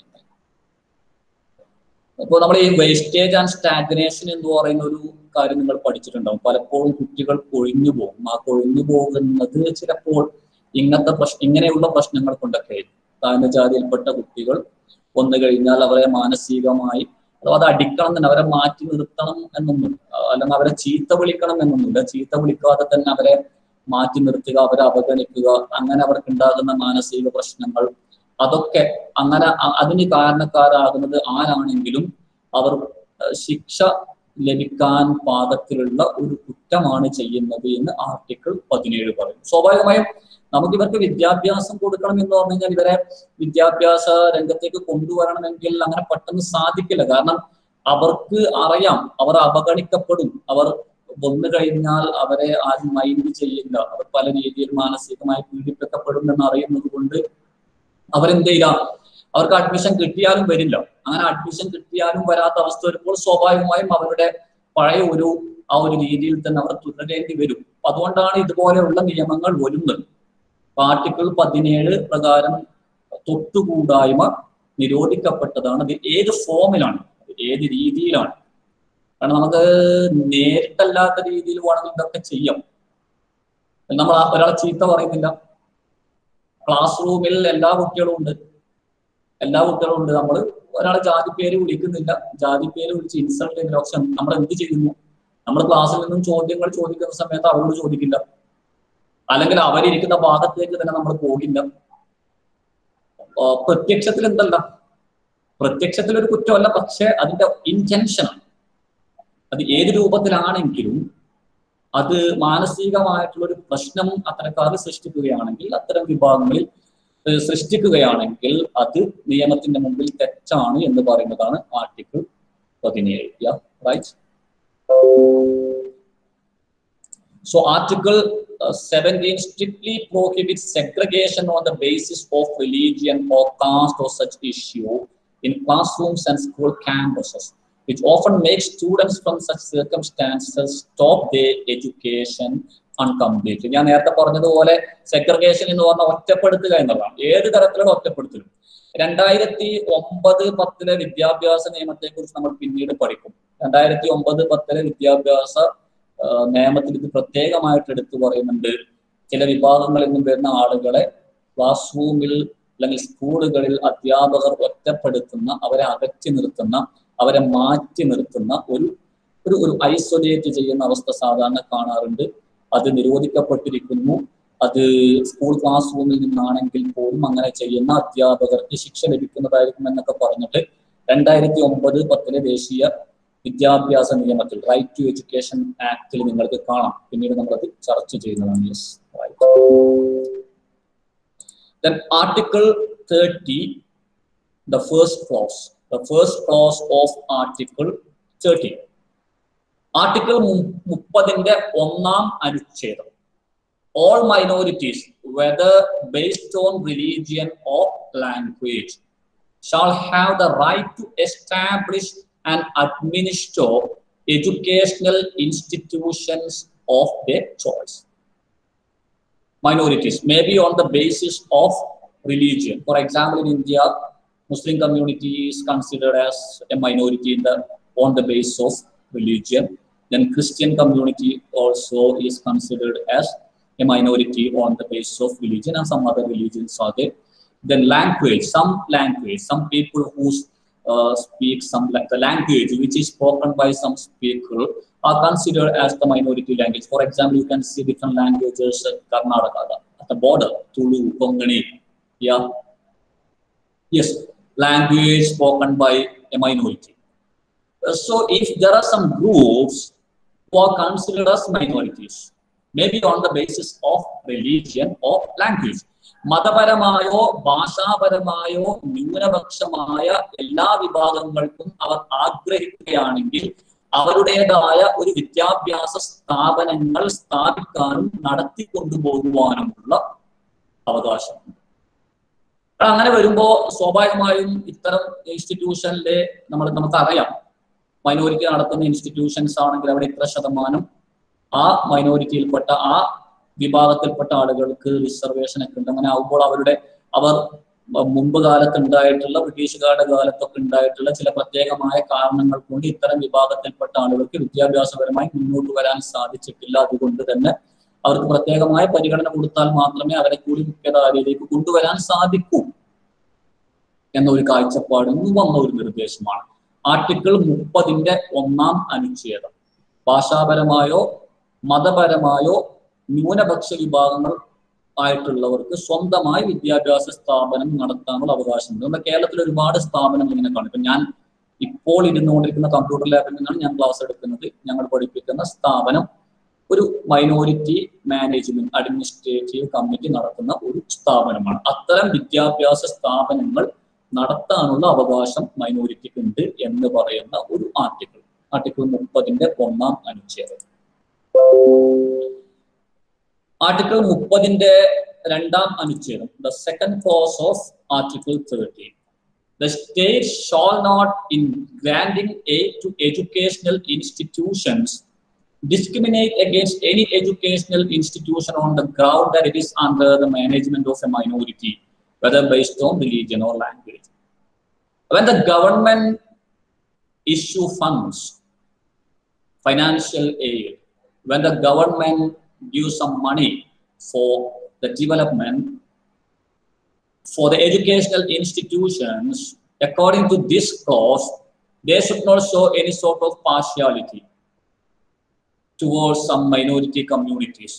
അപ്പോൾ നമ്മൾ ഈ വേസ്റ്റേജ് ആൻഡ് സ്റ്റാഗ്നേഷൻ എന്ന് പറയുന്ന ഒരു കാര്യം നിങ്ങൾ പഠിച്ചിട്ടുണ്ടാവും പലപ്പോഴും കുട്ടികൾ കൊഴിഞ്ഞു പോകും ആ കൊഴിഞ്ഞു പോകുന്നത് ചിലപ്പോൾ ഇങ്ങനത്തെ പ്രശ്നം ഇങ്ങനെയുള്ള പ്രശ്നങ്ങൾ കൊണ്ടൊക്കെ താഴ്ന്ന ജാതിയിൽപ്പെട്ട കുട്ടികൾ വന്നു കഴിഞ്ഞാൽ അവരെ മാനസികമായി അഥവാ അത് അടിക്കണം തന്നെ അവരെ മാറ്റി നിർത്തണം എന്നൊന്നും അല്ലെങ്കിൽ അവരെ ചീത്ത വിളിക്കണം എന്നൊന്നുമില്ല ചീത്ത വിളിക്കാതെ തന്നെ അവരെ മാറ്റി നിർത്തുക അവരെ അവഗണിക്കുക അങ്ങനെ അവർക്ക് ഉണ്ടാകുന്ന മാനസിക പ്രശ്നങ്ങൾ അതൊക്കെ അങ്ങനെ അ- അതിന് കാരണക്കാരാകുന്നത് ആരാണെങ്കിലും അവർ അഹ് ശിക്ഷ ലഭിക്കാൻ പാകത്തിലുള്ള ഒരു കുറ്റമാണ് ചെയ്യുന്നത് എന്ന് ആർട്ടിക്കിൾ പതിനേഴ് പറയും സ്വാഭാവികമായും നമുക്ക് ഇവർക്ക് വിദ്യാഭ്യാസം കൊടുക്കണം എന്ന് പറഞ്ഞു കഴിഞ്ഞാൽ ഇവരെ വിദ്യാഭ്യാസ രംഗത്തേക്ക് കൊണ്ടുവരണമെങ്കിൽ അങ്ങനെ പെട്ടെന്ന് സാധിക്കില്ല കാരണം അവർക്ക് അറിയാം അവർ അവഗണിക്കപ്പെടും അവർ വന്നു കഴിഞ്ഞാൽ അവരെ ആരും മൈൻഡ് ചെയ്യില്ല അവർ പല രീതിയിൽ മാനസികമായി പീഡിപ്പിക്കപ്പെടും എന്ന് അറിയുന്നത് കൊണ്ട് അവരെന്ത് ചെയ്യില്ല അവർക്ക് അഡ്മിഷൻ കിട്ടിയാലും വരില്ല അങ്ങനെ അഡ്മിഷൻ കിട്ടിയാലും വരാത്ത അവസ്ഥ വരുമ്പോൾ സ്വാഭാവികമായും അവരുടെ പഴയ ഒരു ആ ഒരു രീതിയിൽ തന്നെ അവർ തുടരേണ്ടി വരും അപ്പൊ അതുകൊണ്ടാണ് ഇതുപോലെയുള്ള നിയമങ്ങൾ വരുന്നത് അപ്പൊ ആർട്ടിക്കിൾ പതിനേഴ് പ്രകാരം തൊട്ടുകൂടായ്മ നിരോധിക്കപ്പെട്ടതാണ് അത് ഏത് ഫോമിലാണ് അത് ഏത് രീതിയിലാണ് കാരണം നമുക്ക് നേരിട്ടല്ലാത്ത രീതിയിൽ വേണമെങ്കിൽ ഇതൊക്കെ ചെയ്യാം നമ്മൾ ആ- ഒരാളെ ചീത്ത പറയുന്നില്ല ക്ലാസ് റൂമിൽ എല്ലാ കുട്ടികളും ഉണ്ട് എല്ലാ കുട്ടികളും ഉണ്ട് നമ്മൾ ഒരാളെ ജാതി പേര് വിളിക്കുന്നില്ല ജാതി പേര് വിളിച്ച് ഇൻസൾട്ട് ചെയ്യുന്ന പക്ഷെ നമ്മൾ എന്ത് ചെയ്യുന്നു നമ്മൾ ക്ലാസ്സിൽ നിന്നും ചോദ്യങ്ങൾ ചോദിക്കുന്ന സമയത്ത് അവരോട് ചോദിക്കില്ല അല്ലെങ്കിൽ അവരിയ്ക്കുന്ന ഭാഗത്തേക്ക് തന്നെ നമ്മൾ പോകില്ല ആ, പ്രത്യക്ഷത്തിൽ എന്തല്ല പ്രത്യക്ഷത്തിൽ ഒരു കുറ്റമല്ല പക്ഷെ അതിന്റെ ഇന്റൻഷനാണ് അത് ഏത് രൂപത്തിലാണെങ്കിലും അത് മാനസികമായിട്ടുള്ള ഒരു പ്രശ്നം അത്തരക്കാർ സൃഷ്ടിക്കുകയാണെങ്കിൽ അത്തരം വിഭാഗങ്ങളിൽ ഏഹ്, സൃഷ്ടിക്കുകയാണെങ്കിൽ അത് നിയമത്തിന്റെ മുമ്പിൽ തെറ്റാണ് എന്ന് പറയുന്നതാണ് ആർട്ടിക്കിൾ പതിനേഴ് right So Article uh, 17 strictly prohibits segregation on the basis of religion or caste or such issue in classrooms and school campuses, which often makes students from such circumstances stop their education uncompletely. ഞാൻ നേരത്തെ പറഞ്ഞതുപോലെ സെഗ്രിഗേഷൻ എന്ന് പറഞ്ഞാൽ ഒറ്റപ്പെടുത്തുക എന്നുള്ളതാണ് ഏത് തരത്തിലുള്ള ഒറ്റപ്പെടുത്തലും രണ്ടായിരത്തി ഒമ്പത് പത്തിലെ വിദ്യാഭ്യാസ നിയമത്തെ കുറിച്ച് നമ്മൾ പിന്നീട് പഠിക്കും രണ്ടായിരത്തി ഒമ്പത് പത്തിലെ വിദ്യാഭ്യാസ ആ, നിയമത്തിൽ ഇത് പ്രത്യേകമായിട്ട് എടുത്തു പറയുന്നുണ്ട് ചില വിഭാഗങ്ങളിൽ നിന്നും വരുന്ന ആളുകളെ ക്ലാസ് റൂമിൽ അല്ലെങ്കിൽ സ്കൂളുകളിൽ അധ്യാപകർ ഒറ്റപ്പെടുത്തുന്ന അവരെ അകറ്റി നിർത്തുന്ന അവരെ മാറ്റി നിർത്തുന്ന ഒരു ഒരു ഒരു ഐസൊലേറ്റ് ചെയ്യുന്ന അവസ്ഥ സാധാരണ കാണാറുണ്ട് അത് നിരോധിക്കപ്പെട്ടിരിക്കുന്നു അത് സ്കൂൾ ക്ലാസ് റൂമിൽ നിന്നാണെങ്കിൽ പോലും അങ്ങനെ ചെയ്യുന്ന അധ്യാപകർക്ക് ശിക്ഷ ലഭിക്കുന്നതായിരിക്കും എന്നൊക്കെ പറഞ്ഞിട്ട് രണ്ടായിരത്തി ഒമ്പത് പത്തിലെ ദേശീയ വിദ്യാഭ്യാസ നിയമത്തിൽ റൈറ്റ് ടു എഡ്യൂക്കേഷൻ ആക്ടിൽ നിങ്ങൾക്ക് കാണാം പിന്നീട് നമ്മളത് ചർച്ച ചെയ്യുന്നതാണ് yes Then Article 30, the first clause, the first clause of Article 30. Article മുപ്പതിന്റെ ഒന്നാം അനുച്ഛേദം all minorities, whether based on religion or language, shall have the right to establish and administer educational institutions of their choice. Minorities may be on the basis of religion. For example, in India, Muslim community is considered as a minority in the on the basis of religion. Then Christian community also is considered as a minority on the basis of religion and some other religions are there. Then language, some language, some people who uh, speak some la- the language which is spoken by some people are considered as the minority language. For example, you can see different languages at Karnataka, at the border, Tulu, Kongani, yeah. Yes, language spoken by a minority. Uh, So if there are some groups who are considered as minorities, maybe on the basis of religion or language. മതപരമായോ ഭാഷാപരമായോ ന്യൂനപക്ഷമായ എല്ലാ വിഭാഗങ്ങൾക്കും അവർ ആഗ്രഹിക്കുകയാണെങ്കിൽ അവരുടേതായ ഒരു വിദ്യാഭ്യാസ സ്ഥാപനങ്ങൾ സ്ഥാപിക്കാനും നടത്തിക്കൊണ്ടുപോകുവാനുമുള്ള അവകാശമുണ്ട് അപ്പോൾ അങ്ങനെ വരുമ്പോ സ്വാഭാവികമായും ഇത്തരം ഇൻസ്റ്റിറ്റ്യൂഷനിലെ നമ്മൾ നമുക്കറിയാം മൈനോറിറ്റി നടത്തുന്ന ഇൻസ്റ്റിറ്റ്യൂഷൻസ് ആണെങ്കിൽ അവിടെ ഇത്ര ശതമാനം ആ മൈനോറിറ്റിയിൽപ്പെട്ട ആ വിഭാഗത്തിൽപ്പെട്ട ആളുകൾക്ക് റിസർവേഷൻ ഒക്കെ ഉണ്ട് അങ്ങനെ ആവുമ്പോൾ അവരുടെ അവർ മുമ്പ് കാലത്ത് ഉണ്ടായിട്ടുള്ള ബ്രിട്ടീഷുകാരുടെ കാലത്തൊക്കെ ഉണ്ടായിട്ടുള്ള ചില പ്രത്യേകമായ കാരണങ്ങൾ കൊണ്ട് ഇത്തരം വിഭാഗത്തിൽപ്പെട്ട ആളുകൾക്ക് വിദ്യാഭ്യാസപരമായി മുന്നോട്ട് വരാൻ സാധിച്ചിട്ടില്ല അതുകൊണ്ട് തന്നെ അവർക്ക് പ്രത്യേകമായ പരിഗണന കൊടുത്താൽ മാത്രമേ അവരെ കൂടി മുഖ്യധാരയിലേക്ക് കൊണ്ടുവരാൻ സാധിക്കൂ എന്ന ഒരു കാഴ്ചപ്പാടിൽ നിന്ന് വന്ന ഒരു നിർദ്ദേശമാണ് ആർട്ടിക്കിൾ മുപ്പതിന്റെ ഒന്നാം അനുച്ഛേദം ഭാഷാപരമായോ മതപരമായോ ന്യൂനപക്ഷ വിഭാഗങ്ങൾ ആയിട്ടുള്ളവർക്ക് സ്വന്തമായി വിദ്യാഭ്യാസ സ്ഥാപനം നടത്താനുള്ള അവകാശമുണ്ട് നമ്മുടെ കേരളത്തിൽ ഒരുപാട് സ്ഥാപനങ്ങൾ ഇങ്ങനെ കാണും ഇപ്പൊ ഞാൻ ഇപ്പോൾ ഇരുന്നുകൊണ്ടിരിക്കുന്ന കമ്പ്യൂട്ടർ ലാബിൽ നിന്നാണ് ഞാൻ ക്ലാസ് എടുക്കുന്നത് ഞങ്ങൾ പഠിപ്പിക്കുന്ന സ്ഥാപനം ഒരു മൈനോറിറ്റി മാനേജ്മെന്റ് അഡ്മിനിസ്ട്രേറ്റീവ് കമ്മിറ്റി നടത്തുന്ന ഒരു സ്ഥാപനമാണ് അത്തരം വിദ്യാഭ്യാസ സ്ഥാപനങ്ങൾ നടത്താനുള്ള അവകാശം മൈനോറിറ്റിക്ക് ഉണ്ട് എന്ന് പറയുന്ന ഒരു ആർട്ടിക്കിൾ ആർട്ടിക്കിൾ മുപ്പതിന്റെ ഒന്നാം അനുച്ഛേദം ആർട്ടിക്കിൾ മുപ്പതിന്റെ രണ്ടാം അനുച്ഛേദം the second clause of article thirteen The state shall not, in granting aid to educational institutions, discriminate against any educational institution on the ground that it is under the management of a minority, whether based on religion or language. When the government issue funds, financial aid, when the government gives some money for the development, for the educational institutions, according to this clause, they should not show any sort of partiality towards some minority communities.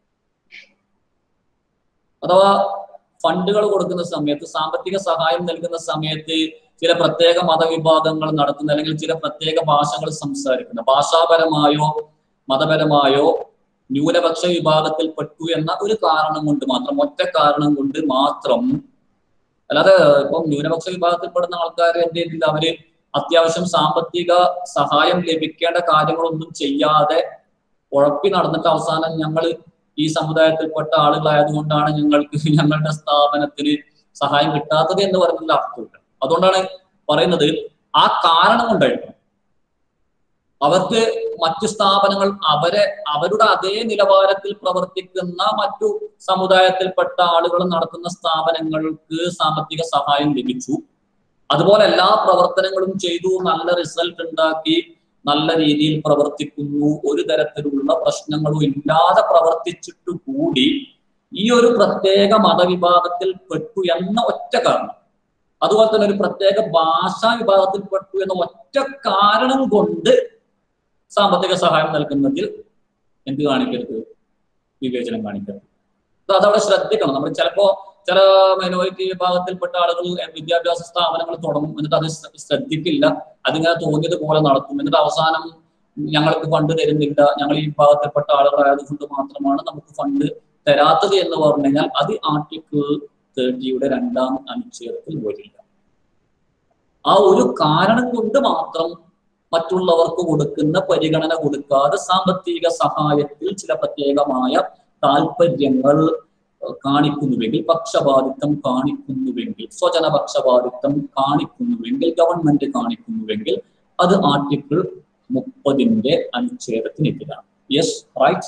അഥവാ ഫണ്ടുകൾ കൊടുക്കുന്ന സമയത്ത് സാമ്പത്തിക സഹായം നൽകുന്ന സമയത്ത് ചില പ്രത്യേക മതവിഭാഗങ്ങൾ നടത്തുന്ന അല്ലെങ്കിൽ ചില പ്രത്യേക ഭാഷകൾ സംസാരിക്കുന്ന ഭാഷാപരമായോ മതപരമായോ ന്യൂനപക്ഷ വിഭാഗത്തിൽപ്പെട്ടു എന്ന ഒരു കാരണം കൊണ്ട് മാത്രം ഒറ്റ കാരണം കൊണ്ട് മാത്രം അല്ലാതെ ഇപ്പം ന്യൂനപക്ഷ വിഭാഗത്തിൽപ്പെടുന്ന ആൾക്കാർ എന്ത് ചെയ്യുന്നില്ല അവര് അത്യാവശ്യം സാമ്പത്തിക സഹായം ലഭിക്കേണ്ട കാര്യങ്ങളൊന്നും ചെയ്യാതെ ഉഴപ്പി നടന്നിട്ട് അവസാനം ഞങ്ങൾ ഈ സമുദായത്തിൽപ്പെട്ട ആളുകളായതുകൊണ്ടാണ് ഞങ്ങൾക്ക് ഞങ്ങളുടെ സ്ഥാപനത്തിന് സഹായം കിട്ടാത്തത് എന്ന് പറയുന്നതിൽ അർത്ഥമില്ല അതുകൊണ്ടാണ് പറയുന്നത് ആ കാരണം കൊണ്ടായിരുന്നു അവർക്ക് മറ്റു സ്ഥാപനങ്ങൾ അവരെ അവരുടെ അതേ നിലവാരത്തിൽ പ്രവർത്തിക്കുന്ന മറ്റു സമുദായത്തിൽപ്പെട്ട ആളുകൾ നടത്തുന്ന സ്ഥാപനങ്ങൾക്ക് സാമ്പത്തിക സഹായം ലഭിച്ചു അതുപോലെ എല്ലാ പ്രവർത്തനങ്ങളും ചെയ്തു നല്ല റിസൾട്ട് ഉണ്ടാക്കി നല്ല രീതിയിൽ പ്രവർത്തിക്കുന്നു ഒരു തരത്തിലുള്ള പ്രശ്നങ്ങളും ഇല്ലാതെ പ്രവർത്തിച്ചിട്ട് കൂടി ഈ ഒരു പ്രത്യേക മതവിഭാഗത്തിൽ പെട്ടു എന്ന ഒറ്റ കാരണം അതുപോലെ തന്നെ ഒരു പ്രത്യേക ഭാഷാ വിഭാഗത്തിൽ പെട്ടു എന്ന ഒറ്റ കാരണം കൊണ്ട് സാമ്പത്തിക സഹായം നൽകുന്നതിൽ എന്ത് കാണിക്കരുത് വിവേചനം കാണിക്കരുത് അപ്പൊ അതവിടെ ശ്രദ്ധിക്കണം നമ്മൾ ചിലപ്പോ ചില മൈനോറിറ്റി വിഭാഗത്തിൽപ്പെട്ട ആളുകൾ വിദ്യാഭ്യാസ സ്ഥാപനങ്ങൾ തുടങ്ങും എന്നിട്ട് അത് ശ്ര- ശ്രദ്ധിക്കില്ല അതിങ്ങനെ തോന്നിയത് പോലെ നടത്തും എന്നിട്ട് അവസാനം ഞങ്ങൾക്ക് ഫണ്ട് തരുന്നില്ല ഞങ്ങൾ ഈ വിഭാഗത്തിൽപ്പെട്ട ആളുകളായതുകൊണ്ട് മാത്രമാണ് നമുക്ക് ഫണ്ട് തരാത്തത് എന്ന് പറഞ്ഞു കഴിഞ്ഞാൽ അത് ആർട്ടിക്കിൾ തേർട്ടിയുടെ രണ്ടാം അനുച്ഛേദത്തിൽ വരില്ല ആ ഒരു കാരണം കൊണ്ട് മാത്രം മറ്റുള്ളവർക്ക് കൊടുക്കുന്ന പരിഗണന കൊടുക്കാതെ സാമ്പത്തിക സഹായത്തിൽ ചില പ്രത്യേകമായ താല്പര്യങ്ങൾ ഏഹ്, കാണിക്കുന്നുവെങ്കിൽ പക്ഷപാതിത്വം കാണിക്കുന്നുവെങ്കിൽ സ്വജന പക്ഷപാതിത്വം കാണിക്കുന്നുവെങ്കിൽ ഗവൺമെന്റ് കാണിക്കുന്നുവെങ്കിൽ അത് ആർട്ടിക്കിൾ മുപ്പതിന്റെ അനുച്ഛേദത്തിനെതിരാണ് yes right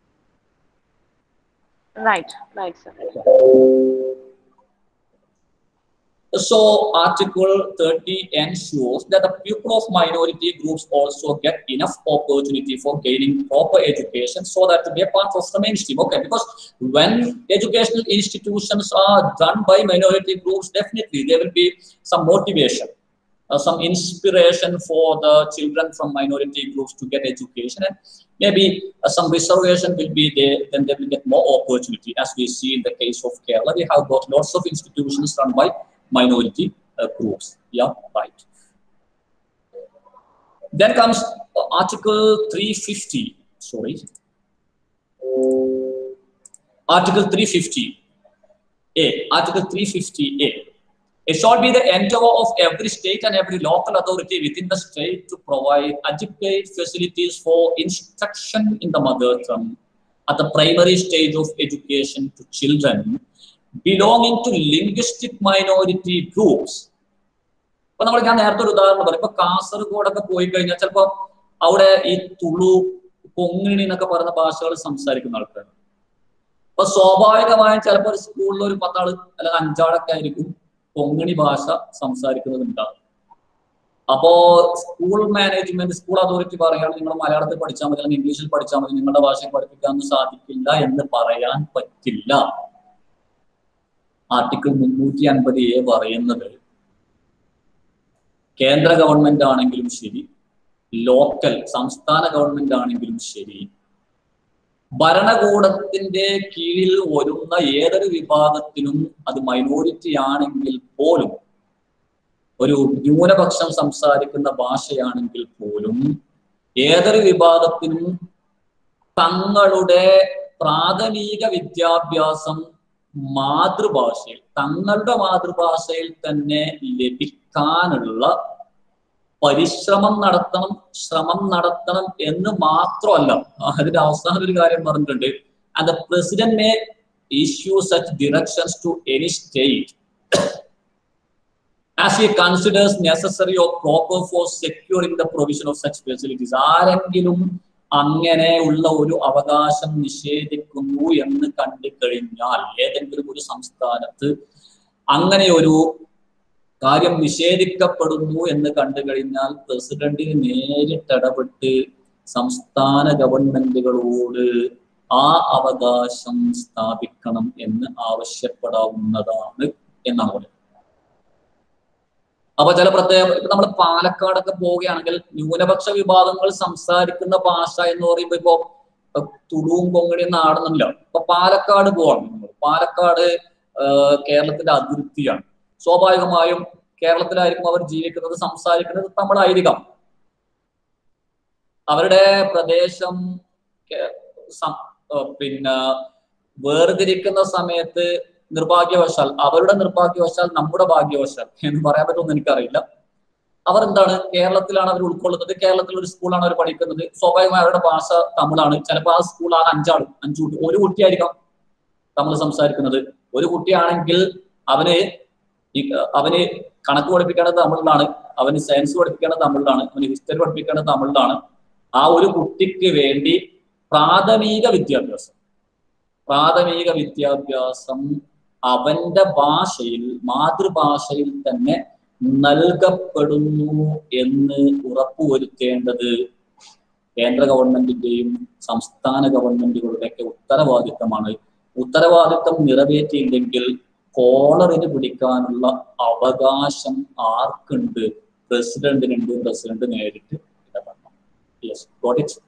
Right, right, sir. So Article 30 ensures that the people of minority groups also get enough opportunity for gaining proper education so that they are part of the mainstream. Okay, because when educational institutions are done by minority groups, definitely there will be some motivation, uh, some inspiration for the children from minority groups to get education and maybe uh, some reservation will be there, then they will get more opportunity. As we see in the case of Kerala, we have got lots of institutions run by minority uh, groups. Yeah, right. Then comes uh, Article 350. Sorry. Article 350. A. Article 350A. It shall be the endeavor of every state and every local authority within the state to provide adequate facilities for instruction in the mother tongue at the primary stage of education to children belonging to linguistic minority groups. ഇപ്പൊ നമ്മൾ ഞാൻ നേരത്തെ ഒരു ഉദാഹരണം പറയും ഇപ്പൊ കാസർഗോഡൊക്കെ പോയി കഴിഞ്ഞാൽ ചിലപ്പോ അവിടെ ഈ തുളു കൊങ്ങിണി എന്നൊക്കെ പറയുന്ന ഭാഷകൾ സംസാരിക്കുന്ന ആൾക്കാർ അപ്പൊ സ്വാഭാവികമായും ചിലപ്പോൾ ഒരു സ്കൂളിൽ ഒരു പത്താള് അല്ലെങ്കിൽ അഞ്ചാളൊക്കെ ആയിരിക്കും കൊങ്ങിണി ഭാഷ സംസാരിക്കുന്നത് ഉണ്ടാവും അപ്പോ സ്കൂൾ മാനേജ്മെന്റ് സ്കൂൾ അതോറിറ്റി പറയുകയാണ് നിങ്ങൾ മലയാളത്തിൽ പഠിച്ചാൽ മതി അല്ലെങ്കിൽ ഇംഗ്ലീഷിൽ പഠിച്ചാൽ മതി നിങ്ങളുടെ ഭാഷയിൽ പഠിപ്പിക്കാൻ സാധിക്കില്ല എന്ന് പറയാൻ പറ്റില്ല ആർട്ടിക്കിൾ മുന്നൂറ്റി അൻപത് എ പറയുന്നത് കേന്ദ്ര ഗവൺമെന്റ് ആണെങ്കിലും ശരി ലോക്കൽ സംസ്ഥാന ഗവൺമെന്റ് ആണെങ്കിലും ശരി ഭരണകൂടത്തിന്റെ കീഴിൽ വരുന്ന ഏതൊരു വിഭാഗത്തിനും അത് മൈനോറിറ്റി ആണെങ്കിൽ പോലും ഒരു ന്യൂനപക്ഷം സംസാരിക്കുന്ന ഭാഷയാണെങ്കിൽ പോലും ഏതൊരു വിഭാഗത്തിനും തങ്ങളുടെ പ്രാഥമിക വിദ്യാഭ്യാസം മാതൃഭാഷയിൽ തങ്ങളുടെ മാതൃഭാഷയിൽ തന്നെ ലഭിക്കാനുള്ള പരിശ്രമം നടത്തണം ശ്രമം നടത്തണം എന്ന് മാത്രമല്ല അതിന്റെ അവസാനം ഒരു കാര്യം പറഞ്ഞിട്ടുണ്ട് and the president may issue such directions to any state as he considers necessary or proper for securing the provision of such facilities ആരെങ്കിലും അങ്ങനെ ഉള്ള ഒരു അവകാശം നിഷേധിക്കുന്നു എന്ന് കണ്ടു കഴിഞ്ഞാൽ ഏതെങ്കിലും ഒരു സംസ്ഥാനത്ത് അങ്ങനെ ഒരു കാര്യം നിഷേധിക്കപ്പെടുന്നു എന്ന് കണ്ടു കഴിഞ്ഞാൽ പ്രസിഡന്റിന് നേരിട്ട് ഇടപെട്ട് സംസ്ഥാന ഗവൺമെന്റുകളോട് ആ അവകാശം സ്ഥാപിക്കണം എന്ന് ആവശ്യപ്പെടാവുന്നതാണ് എന്നാണ് പറയുന്നത് അപ്പൊ ചില പ്രത്യേക ഇപ്പൊ നമ്മൾ പാലക്കാടൊക്കെ പോവുകയാണെങ്കിൽ ന്യൂനപക്ഷ വിഭാഗങ്ങൾ സംസാരിക്കുന്ന ഭാഷ എന്ന് പറയുമ്പോ ഇപ്പൊ തുളുവും കൊങ്ങണിയും നാടുന്നില്ല ഇപ്പൊ പാലക്കാട് പോവാണ് നമ്മൾ പാലക്കാട് കേരളത്തിന്റെ അതിർത്തിയാണ് സ്വാഭാവികമായും കേരളത്തിലായിരിക്കും അവർ ജീവിക്കുന്നത് സംസാരിക്കുന്നത് തമിഴായിരിക്കാം അവരുടെ പ്രദേശം പിന്നെ വേർതിരിക്കുന്ന സമയത്ത് നിർഭാഗ്യവശാൽ അവരുടെ നിർഭാഗ്യവശാൽ നമ്മുടെ ഭാഗ്യവശാൽ എന്ന് പറയാൻ പറ്റുമെന്ന് എനിക്കറിയില്ല അവർ എന്താണ് കേരളത്തിലാണ് അവർ ഉൾക്കൊള്ളുന്നത് കേരളത്തിൽ ഒരു സ്കൂളാണ് അവർ പഠിക്കുന്നത് സ്വാഭാവികമായി അവരുടെ ഭാഷ തമിഴാണ് ചിലപ്പോൾ ആ സ്കൂൾ ആ അഞ്ചാൾ അഞ്ചു കുട്ടി ഒരു കുട്ടിയായിരിക്കാം തമിഴ് സംസാരിക്കുന്നത് ഒരു കുട്ടിയാണെങ്കിൽ അവന് അവന് കണക്ക് പഠിപ്പിക്കേണ്ടത് തമിഴിലാണ് അവന് സയൻസ് പഠിപ്പിക്കേണ്ടത് തമിഴിലാണ് അവന് ഹിസ്റ്ററി പഠിപ്പിക്കേണ്ടത് തമിഴിലാണ് ആ ഒരു കുട്ടിക്ക് വേണ്ടി പ്രാഥമിക വിദ്യാഭ്യാസം പ്രാഥമിക വിദ്യാഭ്യാസം അവന്റെ ഭാഷയിൽ മാതൃഭാഷയിൽ തന്നെ നൽകപ്പെടുന്നു എന്ന് ഉറപ്പുവരുത്തേണ്ടത് കേന്ദ്ര ഗവൺമെന്റിന്റെയും സംസ്ഥാന ഗവൺമെന്റുകളുടെയൊക്കെ ഉത്തരവാദിത്തമാണ് ഉത്തരവാദിത്തം നിറവേറ്റിയില്ലെങ്കിൽ കോളറിന് പിടിക്കാനുള്ള അവകാശം ആർക്കുണ്ട് പ്രസിഡന്റിനുണ്ട് പ്രസിഡന്റ് നേരിട്ട് ഇടപെടണം yes got it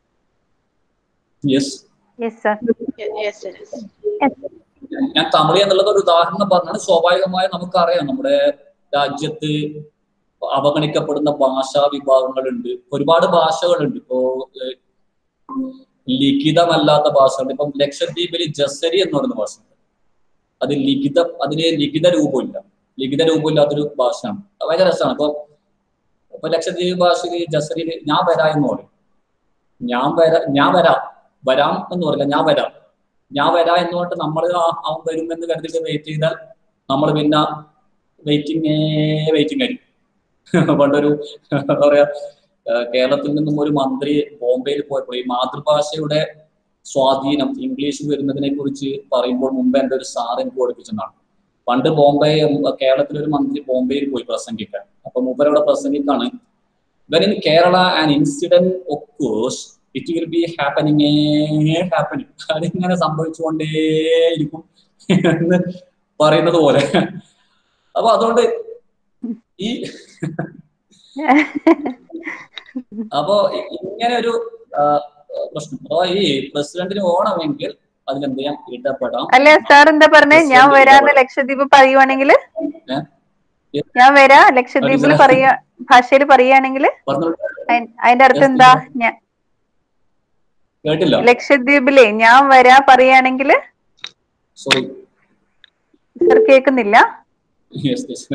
yes yes sir Yes, yes. ഞാൻ തമിഴ് എന്നുള്ളത് ഒരു ഉദാഹരണം പറഞ്ഞാണ് സ്വാഭാവികമായി നമുക്കറിയാം നമ്മുടെ രാജ്യത്ത് അവഗണിക്കപ്പെടുന്ന ഭാഷാ വിഭാഗങ്ങളുണ്ട് ഒരുപാട് ഭാഷകളുണ്ട് ഇപ്പോ ഏഹ്, ലിഖിതമല്ലാത്ത ഭാഷകളുണ്ട് ഇപ്പം ലക്ഷദ്വീപിൽ ജസരി എന്ന് പറയുന്ന ഭാഷയുണ്ട് അത് ലിഖിത അതിന് ലിഖിത രൂപമില്ല ലിഖിത രൂപമില്ലാത്തൊരു ഭാഷയാണ് അത് ഭയങ്കര രസമാണ് ഇപ്പൊ ഇപ്പൊ ലക്ഷദ്വീപ് ഭാഷയിൽ ജസരിയിൽ ഞാൻ വരാ എന്ന് പറയും ഞാൻ വരാ ഞാൻ വരാം വരാം എന്ന് പറയില്ല ഞാൻ വരാം ഞാൻ വരാ എന്ന് പറഞ്ഞിട്ട് നമ്മൾ അവൻ വരുമെന്ന് കരുതിയിട്ട് വെയിറ്റ് ചെയ്താൽ നമ്മൾ പിന്നെ വെയിറ്റിംഗ് വെയിറ്റിംഗ് ആയിരിക്കും പണ്ടൊരു എന്താ പറയാ ഏഹ് കേരളത്തിൽ നിന്നും ഒരു മന്ത്രി ബോംബെയിൽ പോയപ്പോൾ ഈ മാതൃഭാഷയുടെ സ്വാധീനം ഇംഗ്ലീഷ് വരുന്നതിനെ കുറിച്ച് പറയുമ്പോൾ മുമ്പ് എൻ്റെ ഒരു സാർ എനിക്ക് പഠിപ്പിച്ചെന്നാണ് പണ്ട് ബോംബെ കേരളത്തിലെ ഒരു മന്ത്രി ബോംബെയിൽ പോയി പ്രസംഗിക്കാൻ അപ്പൊ മൂപ്പരവിടെ പ്രസംഗിക്കാണ് when in Kerala an incident occurs it will be happening happening അതിങ്ങനെ സംഭവിച്ചുകൊണ്ടേയിരിക്കും എന്ന് പറയുന്നത് പോലെ അപ്പൊ അതുകൊണ്ട് ഈ അപ്പോ ഇ- ഇങ്ങനെ ഒരു ആ, പ്രശ്നം അഥവാ ഈ പ്രസിഡന്റിന് ഓണമെങ്കിൽ അതിലെന്ത് ചെയ്യാം ഇടപെടാം അല്ല സാർ എന്താ പറഞ്ഞേ ഞാൻ വരാന്ന് ലക്ഷദ്വീപ് പറയുവാണെങ്കിൽ ഏ? ഞാൻ വരാ ലക്ഷദ്വീപിൽ മനസ്സിലായി. പറയാ ഭാഷയിൽ പറയുകയാണെങ്കിൽ പറഞ്ഞു അതിന്റെ അർത്ഥം എന്താ ഞാൻ കേട്ടില്ല ലക്ഷദ്വീപിലെ ഞാൻ വരാ പറയുകയാണെങ്കിൽ സോറി സാർ കേൾക്കുന്നില്ല യെസ് യെസ്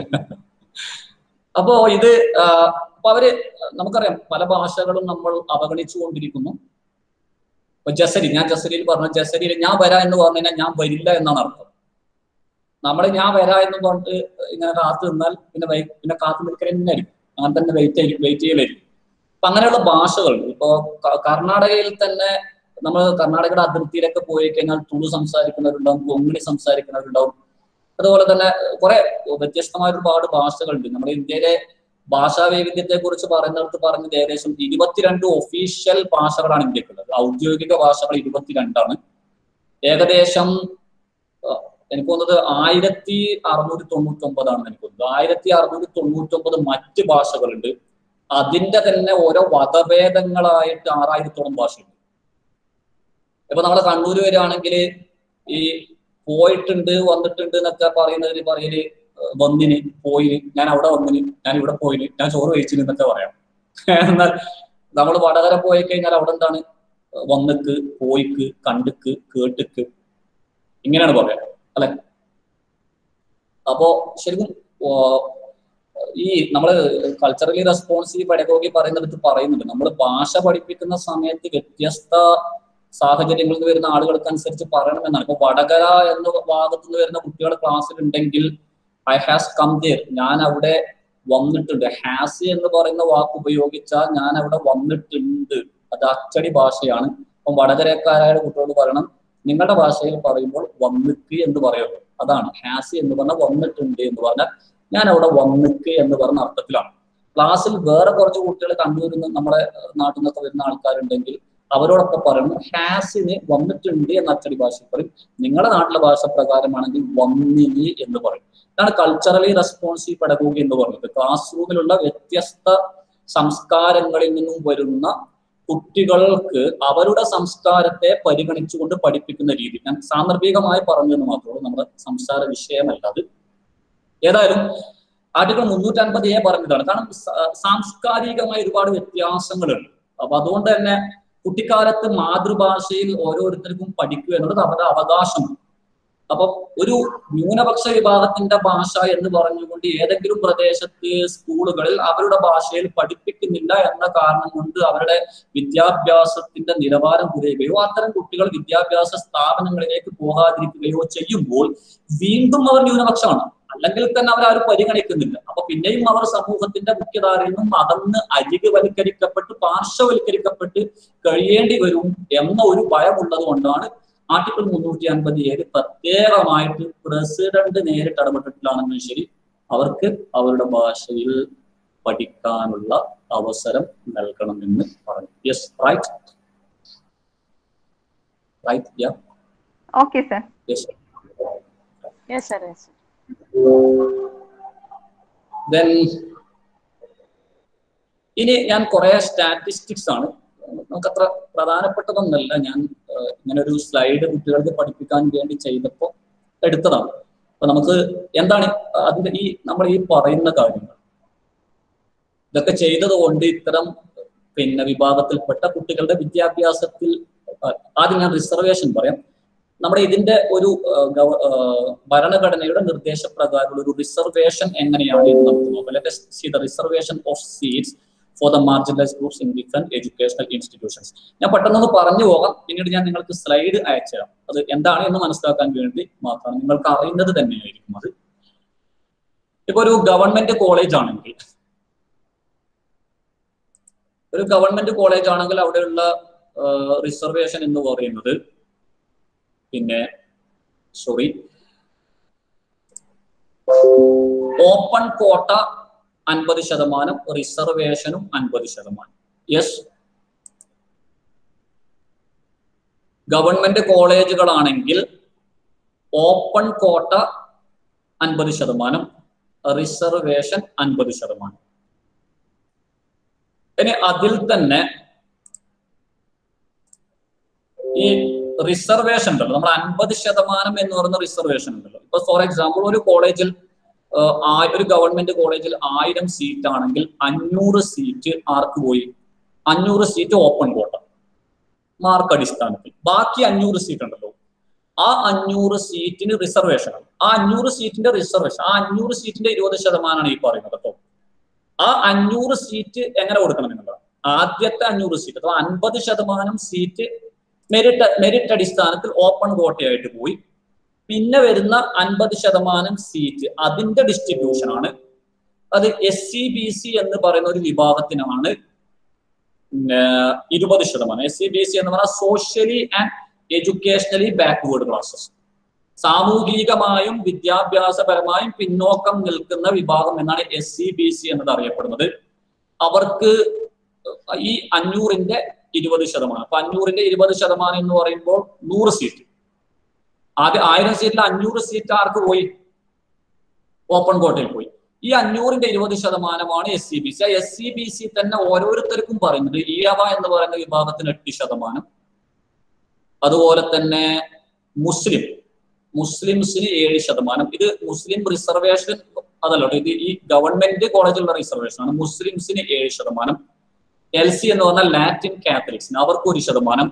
അപ്പോ ഇത് ആ, അപ്പൊ അവര് നമുക്കറിയാം പല ഭാഷകളും നമ്മൾ അവഗണിച്ചുകൊണ്ടിരിക്കുന്നു ഇപ്പൊ ജസരി ഞാൻ ജസരിയിൽ പറഞ്ഞു ജസരിയിൽ ഞാൻ വരാ എന്ന് പറഞ്ഞു കഴിഞ്ഞാൽ ഞാൻ വരില്ല എന്നാണ് അർത്ഥം നമ്മൾ ഞാൻ വരാ എന്ന് പറഞ്ഞിട്ട് ഇങ്ങനെ കാത്തു നിന്നാൽ പിന്നെ വൈ- പിന്നെ കാത്തു നിൽക്കൽ തന്നെ ആയിരിക്കും അങ്ങനെ തന്നെ വെയിറ്റ് ആയിരിക്കും വെയിറ്റ് ചെയ്യലായിരിക്കും അപ്പൊ അങ്ങനെയുള്ള ഭാഷകൾ ഇപ്പോ ക- കർണാടകയിൽ തന്നെ നമ്മൾ കർണാടകയുടെ അതിർത്തിയിലൊക്കെ പോയി കഴിഞ്ഞാൽ തുളു സംസാരിക്കുന്നവരുണ്ടാവും കൊങ്ങിണി സംസാരിക്കുന്നവരുണ്ടാവും അതുപോലെ തന്നെ കുറെ വ്യത്യസ്തമായ ഒരുപാട് ഭാഷകളുണ്ട് നമ്മുടെ ഇന്ത്യയിലെ ഭാഷാ വൈവിധ്യത്തെ കുറിച്ച് പറയുന്നിടത്ത് പറഞ്ഞത് ഏകദേശം ഇരുപത്തിരണ്ട് ഒഫീഷ്യൽ ഭാഷകളാണ് ഇന്ത്യക്കുള്ളത് ഔദ്യോഗിക ഭാഷകൾ ഇരുപത്തിരണ്ടാണ് ഏകദേശം അഹ് എനിക്ക് തോന്നുന്നത് ആയിരത്തി അറുന്നൂറ്റി തൊണ്ണൂറ്റി ഒമ്പതാണ് എനിക്ക് തോന്നുന്നത് ആയിരത്തി അറുന്നൂറ്റി തൊണ്ണൂറ്റി ഒമ്പത് മറ്റ് ഭാഷകളുണ്ട് അതിന്റെ തന്നെ ഓരോ വകഭേദങ്ങളായിട്ട് ആറായിരത്തോളം ഭാഷയുണ്ട് ഇപ്പൊ നമ്മളെ കണ്ണൂര് വരികയാണെങ്കിൽ ഈ പോയിട്ടുണ്ട് വന്നിട്ടുണ്ട് എന്നൊക്കെ പറയുന്നതിന് പറയല് ഏഹ് വന്നിന് പോയിന് ഞാൻ അവിടെ വന്നിന് ഞാൻ ഇവിടെ പോയിന് ഞാൻ ചോറ് കഴിച്ചിന് എന്നൊക്കെ പറയാം എന്നാൽ നമ്മൾ വടകര പോയി കഴിഞ്ഞാൽ അവിടെ എന്താണ് വന്നിക്ക് പോയിക്ക് കണ്ടിക്ക് കേട്ടിക്ക് ഇങ്ങനെയാണ് പറയാ അല്ലെ അപ്പോ ശരിക്കും ഓ, ഈ നമ്മള് കൾച്ചറലി റെസ്പോൺസീവ് പെഡഗോഗി പറയുന്നിടത്ത് പറയുന്നുണ്ട് നമ്മൾ ഭാഷ പഠിപ്പിക്കുന്ന സമയത്ത് വ്യത്യസ്ത സാഹചര്യങ്ങളിൽ നിന്ന് വരുന്ന ആളുകൾക്ക് അനുസരിച്ച് പറയണമെന്നാണ് ഇപ്പൊ വടകര എന്ന ഭാഗത്തു നിന്ന് വരുന്ന കുട്ടികൾ ക്ലാസ്സിൽ ഉണ്ടെങ്കിൽ ഐ ഹാസ് കം ദിയർ ഞാൻ അവിടെ വന്നിട്ടുണ്ട് ഹാസ് എന്ന് പറയുന്ന വാക്ക് ഉപയോഗിച്ചാൽ ഞാൻ അവിടെ വന്നിട്ടുണ്ട് അത് അച്ചടി ഭാഷയാണ് അപ്പം വടകരക്കാരായ കുട്ടികളോട് പറയണം നിങ്ങളുടെ ഭാഷയിൽ പറയുമ്പോൾ വന്നിക്ക് എന്ന് പറയുള്ളൂ അതാണ് ഹാസി എന്ന് പറഞ്ഞാൽ വന്നിട്ടുണ്ട് എന്ന് പറഞ്ഞാൽ ഞാൻ അവിടെ വന്നിക്ക് എന്ന് പറഞ്ഞ അർത്ഥത്തിലാണ് ക്ലാസ്സിൽ വേറെ കുറച്ച് കുട്ടികൾ കണ്ണൂരിൽ നിന്ന് നമ്മുടെ നാട്ടിൽ നിന്നൊക്കെ വരുന്ന ആൾക്കാരുണ്ടെങ്കിൽ അവരോടൊപ്പം പറയണം ഹാസിന് വന്നിട്ടുണ്ട് എന്ന അച്ചടി ഭാഷയിൽ പറയും നിങ്ങളുടെ നാട്ടിലെ ഭാഷ പ്രകാരമാണെങ്കിൽ വന്നിനി എന്ന് പറയും ഇതാണ് കൾച്ചറലി റെസ്പോൺസീവ് പെഡഗോഗി എന്ന് പറയുന്നത് ക്ലാസ് റൂമിലുള്ള വ്യത്യസ്ത സംസ്കാരങ്ങളിൽ നിന്നും വരുന്ന കുട്ടികൾക്ക് അവരുടെ സംസ്കാരത്തെ പരിഗണിച്ചുകൊണ്ട് പഠിപ്പിക്കുന്ന രീതി ഞാൻ സാന്ദർഭികമായി പറഞ്ഞു എന്ന് മാത്രമേ ഉള്ളൂ നമ്മുടെ സംസാര വിഷയമല്ല അത് ഏതായാലും ആർട്ടിക്കിൾ മുന്നൂറ്റി അൻപത് എ പറഞ്ഞതാണ് കാരണം സ- സാംസ്കാരികമായ ഒരുപാട് വ്യത്യാസങ്ങളുണ്ട് അപ്പൊ അതുകൊണ്ട് തന്നെ കുട്ടിക്കാലത്ത് മാതൃഭാഷയിൽ ഓരോരുത്തർക്കും പഠിക്കുക എന്നുള്ളത് അവരുടെ അവകാശമാണ് അപ്പൊ ഒരു ന്യൂനപക്ഷ വിഭാഗത്തിന്റെ ഭാഷ എന്ന് പറഞ്ഞുകൊണ്ട് ഏതെങ്കിലും പ്രദേശത്ത് സ്കൂളുകളിൽ അവരുടെ ഭാഷയിൽ പഠിപ്പിക്കുന്നില്ല എന്ന കാരണം കൊണ്ട് അവരുടെ വിദ്യാഭ്യാസത്തിന്റെ നിലവാരം കുറയുകയോ അത്തരം കുട്ടികൾ വിദ്യാഭ്യാസ സ്ഥാപനങ്ങളിലേക്ക് പോകാതിരിക്കുകയോ ചെയ്യുമ്പോൾ വീണ്ടും അവർ ന്യൂനപക്ഷമാണ് അല്ലെങ്കിൽ തന്നെ അവരാരും പരിഗണിക്കുന്നില്ല അപ്പൊ പിന്നെയും അവർ സമൂഹത്തിന്റെ മുഖ്യധാരയിൽ നിന്നും അകന്ന് അരികുവൽക്കരിക്കപ്പെട്ട് പാർശ്വവൽക്കരിക്കപ്പെട്ട് കഴിയേണ്ടി വരും എന്ന ഒരു ഭയമുള്ളത് കൊണ്ടാണ് ആർട്ടിക്കിൾ മുന്നൂറ്റി അൻപത് ഏഴ് പ്രത്യേകമായിട്ട് പ്രസിഡന്റ് നേരിട്ട് ഇടപെട്ടിട്ടില്ലാണെങ്കിലും ശരി അവർക്ക് അവരുടെ ഭാഷയിൽ പഠിക്കാനുള്ള അവസരം നൽകണമെന്ന് പറഞ്ഞു yes right right ya okay sir yes Yes, sir. Yes, sir. Then ഇനി ഞാൻ കുറെ സ്റ്റാറ്റിസ്റ്റിക്സ് ആണ് നമുക്കത്ര പ്രധാനപ്പെട്ടതൊന്നല്ല ഞാൻ ഏഹ്, ഇങ്ങനെ ഒരു സ്ലൈഡ് കുട്ടികൾക്ക് പഠിപ്പിക്കാൻ വേണ്ടി ചെയ്തപ്പോൾ എടുത്തതാണ് അപ്പൊ നമുക്ക് എന്താണ് അതിന്റെ ഈ നമ്മൾ ഈ പറയുന്ന കാര്യങ്ങൾ ഇതൊക്കെ ചെയ്തത് കൊണ്ട് ഇത്തരം പിന്നെ വിഭാഗത്തിൽപ്പെട്ട കുട്ടികളുടെ വിദ്യാഭ്യാസത്തിൽ അഹ് ആദ്യം ഞാൻ റിസർവേഷൻ പറയാം നമ്മുടെ ഇതിന്റെ ഒരു ഏഹ്, ഗവ- ഏഹ്, ഭരണഘടനയുടെ നിർദ്ദേശപ്രകാരമുള്ള ഒരു റിസർവേഷൻ എങ്ങനെയാണ് എന്ന് നമുക്ക് നോക്കാം let see the reservation of seats for the marginalise groups in different educational institutions ഞാൻ പെട്ടെന്നൊന്ന് പറഞ്ഞു പോകാം പിന്നീട് ഞാൻ നിങ്ങൾക്ക് സ്ലൈഡ് അയച്ചുതരാം അത് എന്താണ് എന്ന് മനസ്സിലാക്കാൻ വേണ്ടി മാത്രമാണ് നിങ്ങൾക്ക് അറിയുന്നത് തന്നെയായിരിക്കും അത് ഇപ്പൊ ഒരു ഗവൺമെന്റ് കോളേജ് ആണെങ്കിൽ ഒരു ഗവൺമെന്റ് കോളേജ് ആണെങ്കിൽ അവിടെയുള്ള റിസർവേഷൻ എന്ന് പറയുന്നത് പിന്നെ സോറി ഓപ്പൺ കോട്ട അൻപത് ശതമാനം റിസർവേഷനും അൻപത് ശതമാനം യെസ് ഗവൺമെന്റ് കോളേജുകളാണെങ്കിൽ ഓപ്പൺ കോട്ട അൻപത് ശതമാനം റിസർവേഷൻ അൻപത് ശതമാനം ഇനി അതിൽ തന്നെ ഈ റിസർവേഷൻ ഉണ്ടല്ലോ നമ്മൾ അൻപത് ശതമാനം എന്ന് പറയുന്ന റിസർവേഷൻ ഉണ്ടല്ലോ ഇപ്പൊ ഫോർ എക്സാമ്പിൾ ഒരു കോളേജിൽ ഏഹ്, ആ- ഒരു ഗവൺമെന്റ് കോളേജിൽ ആയിരം സീറ്റ് ആണെങ്കിൽ അഞ്ഞൂറ് സീറ്റ് ആർക്ക് പോയി അഞ്ഞൂറ് സീറ്റ് ഓപ്പൺ കോട്ട മാർക്ക് അടിസ്ഥാനത്തിൽ ബാക്കി അഞ്ഞൂറ് സീറ്റ് ഉണ്ടല്ലോ ആ അഞ്ഞൂറ് സീറ്റിന് റിസർവേഷൻ ആണ് ആ അഞ്ഞൂറ് സീറ്റിന്റെ റിസർവേഷൻ ആ അഞ്ഞൂറ് സീറ്റിന്റെ ഇരുപത് ശതമാനമാണ് ഈ പറയുന്നത് കേട്ടോ ആ അഞ്ഞൂറ് സീറ്റ് എങ്ങനെ കൊടുക്കണം നിങ്ങൾ ആദ്യത്തെ അഞ്ഞൂറ് സീറ്റ് അഥവാ അൻപത് ശതമാനം സീറ്റ് മെറിറ്റ് മെറിറ്റ് അടിസ്ഥാനത്തിൽ ഓപ്പൺ കോട്ടയായിട്ട് പോയി പിന്നെ വരുന്ന അൻപത് ശതമാനം സീറ്റ് അതിന്റെ ഡിസ്ട്രിബ്യൂഷൻ ആണ് അത് എസ് സി ബി സി എന്ന് പറയുന്ന ഒരു വിഭാഗത്തിനാണ് ഇരുപത് ശതമാനം എസ് സി ബി സി എന്ന് പറഞ്ഞാൽ socially and educationally backward classes സാമൂഹികമായും വിദ്യാഭ്യാസപരമായും പിന്നോക്കം നിൽക്കുന്ന വിഭാഗം എന്നാണ് എസ് സി ബി സി എന്നത് അറിയപ്പെടുന്നത് അവർക്ക് ഈ അഞ്ഞൂറിന്റെ ഇരുപത് ശതമാനം അപ്പൊ അഞ്ഞൂറിന്റെ ഇരുപത് ശതമാനം എന്ന് പറയുമ്പോൾ നൂറ് സീറ്റ് ആദ്യം ആയിരം സീറ്റിൽ അഞ്ഞൂറ് സീറ്റ് ആർക്ക് പോയി ഓപ്പൺ കോട്ടയിൽ പോയി ഈ അഞ്ഞൂറിന്റെ ഇരുപത് ശതമാനമാണ് എസ് സി ബി സി ആ എസ് സി ബി സി തന്നെ ഓരോരുത്തർക്കും പറയുന്നത് ഈഴവ എന്ന് പറയുന്ന വിഭാഗത്തിന് എട്ട് ശതമാനം അതുപോലെ തന്നെ മുസ്ലിം മുസ്ലിംസിന് ഏഴ് ശതമാനം ഇത് മുസ്ലിം റിസർവേഷൻ അതല്ല കേട്ടോ ഇത് ഈ ഗവൺമെന്റ് കോളേജിലുള്ള റിസർവേഷൻ ആണ് മുസ്ലിംസിന് ഏഴ് ശതമാനം എൽ സി എന്ന് പറഞ്ഞാൽ ലാറ്റിൻ കാത്തലിക്സിന് അവർക്ക് ഒരു ശതമാനം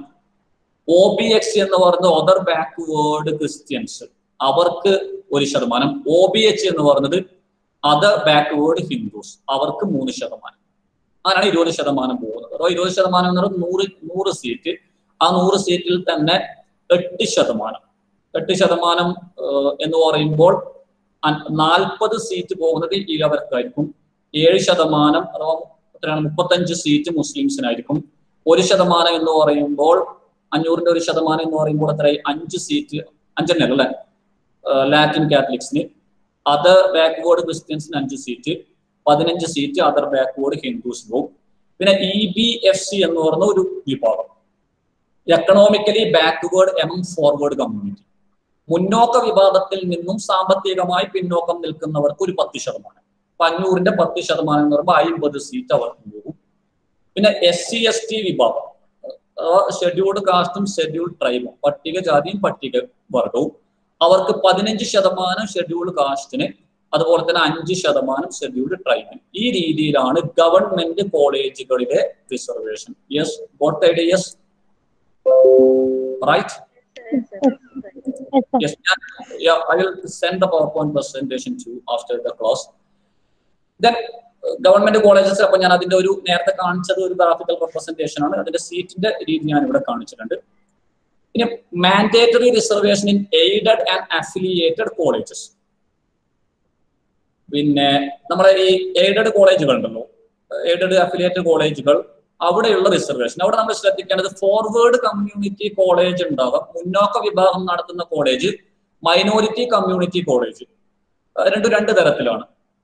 ഒ ബി എക്സ് എന്ന് പറയുന്നത് അതർ ബാക്ക്വേർഡ് ക്രിസ്ത്യൻസ് അവർക്ക് ഒരു ശതമാനം ഒ ബി എച്ച് എന്ന് പറയുന്നത് അതർ ബാക്ക്വേർഡ് ഹിന്ദുസ് അവർക്ക് മൂന്ന് ശതമാനം അങ്ങനെയാണ് ഇരുപത് ശതമാനം പോകുന്നത് അഥവാ ഇരുപത് ശതമാനം എന്ന് പറയുന്നത് നൂറ് നൂറ് സീറ്റ് ആ നൂറ് സീറ്റിൽ തന്നെ എട്ട് ശതമാനം എട്ട് ശതമാനം ഏഹ്, എന്ന് പറയുമ്പോൾ നാൽപ്പത് സീറ്റ് പോകുന്നത് ഈഴവർക്കായിരിക്കും ഏഴ് ശതമാനം അഥവാ എത്രയാണ് മുപ്പത്തഞ്ച് സീറ്റ് മുസ്ലിംസിനായിരിക്കും ഒരു ശതമാനം എന്ന് പറയുമ്പോൾ അഞ്ഞൂറിന്റെ ഒരു ശതമാനം എന്ന് പറയുമ്പോൾ എത്ര അഞ്ച് സീറ്റ് അഞ്ചെണ്ണല്ല അല്ലെ ലാറ്റിൻ കാത്തലിക്സിന് അതർ ബാക്ക്വേർഡ് ക്രിസ്ത്യൻസിന് അഞ്ച് സീറ്റ് പതിനഞ്ച് സീറ്റ് അതർ ബാക്ക്വേർഡ് ഹിന്ദുസ് പോകും പിന്നെ ഇ ബി എഫ് സി എന്ന് പറയുന്ന ഒരു വിഭാഗം economically backward among forward community മുന്നോക്ക വിഭാഗത്തിൽ നിന്നും സാമ്പത്തികമായി പിന്നോക്കം നിൽക്കുന്നവർക്ക് ഒരു പത്ത് ശതമാനം അപ്പൊ അഞ്ഞൂറിന്റെ പത്ത് ശതമാനം എന്ന് പറയുമ്പോൾ അമ്പത് സീറ്റ് അവർക്ക് പോകും പിന്നെ എസ് സി എസ് ടി വിഭാഗം ഷെഡ്യൂൾഡ് കാസ്റ്റും ഷെഡ്യൂൾഡ് ട്രൈബും പട്ടികജാതിയും പട്ടിക വർഗവും അവർക്ക് പതിനഞ്ച് ശതമാനം ഷെഡ്യൂൾഡ് കാസ്റ്റിന് അതുപോലെ തന്നെ അഞ്ച് ശതമാനം ഷെഡ്യൂൾഡ് ട്രൈബിന് ഈ രീതിയിലാണ് ഗവൺമെന്റ് കോളേജുകളിലെ reservation yes vote idea yes right Yes, yeah, I will send the PowerPoint presentation to you after the class. Then government colleges അപ്പൊ ഞാൻ അതിന്റെ ഒരു നേരത്തെ കാണിച്ചത് ഒരു ഗ്രാഫിക്കൽ റെപ്രസെന്റേഷൻ ആണ് അതിന്റെ സീറ്റിന്റെ രീതി ഞാൻ ഇവിടെ കാണിച്ചിട്ടുണ്ട് ഇനി mandatory reservation in aided and affiliated colleges പിന്നെ നമ്മുടെ ഈ എയ്ഡഡ് കോളേജുകൾ ഉണ്ടല്ലോ എയ്ഡഡ് അഫിലിയേറ്റഡ് കോളേജുകൾ അവിടെയുള്ള റിസർവേഷൻ അവിടെ നമ്മൾ ശ്രദ്ധിക്കേണ്ടത് ഫോർവേഡ് കമ്മ്യൂണിറ്റി കോളേജ് ഉണ്ടാകാം മുന്നോക്ക വിഭാഗം നടത്തുന്ന കോളേജ് മൈനോറിറ്റി കമ്മ്യൂണിറ്റി കോളേജ് രണ്ടും രണ്ട് തരത്തിലാണ്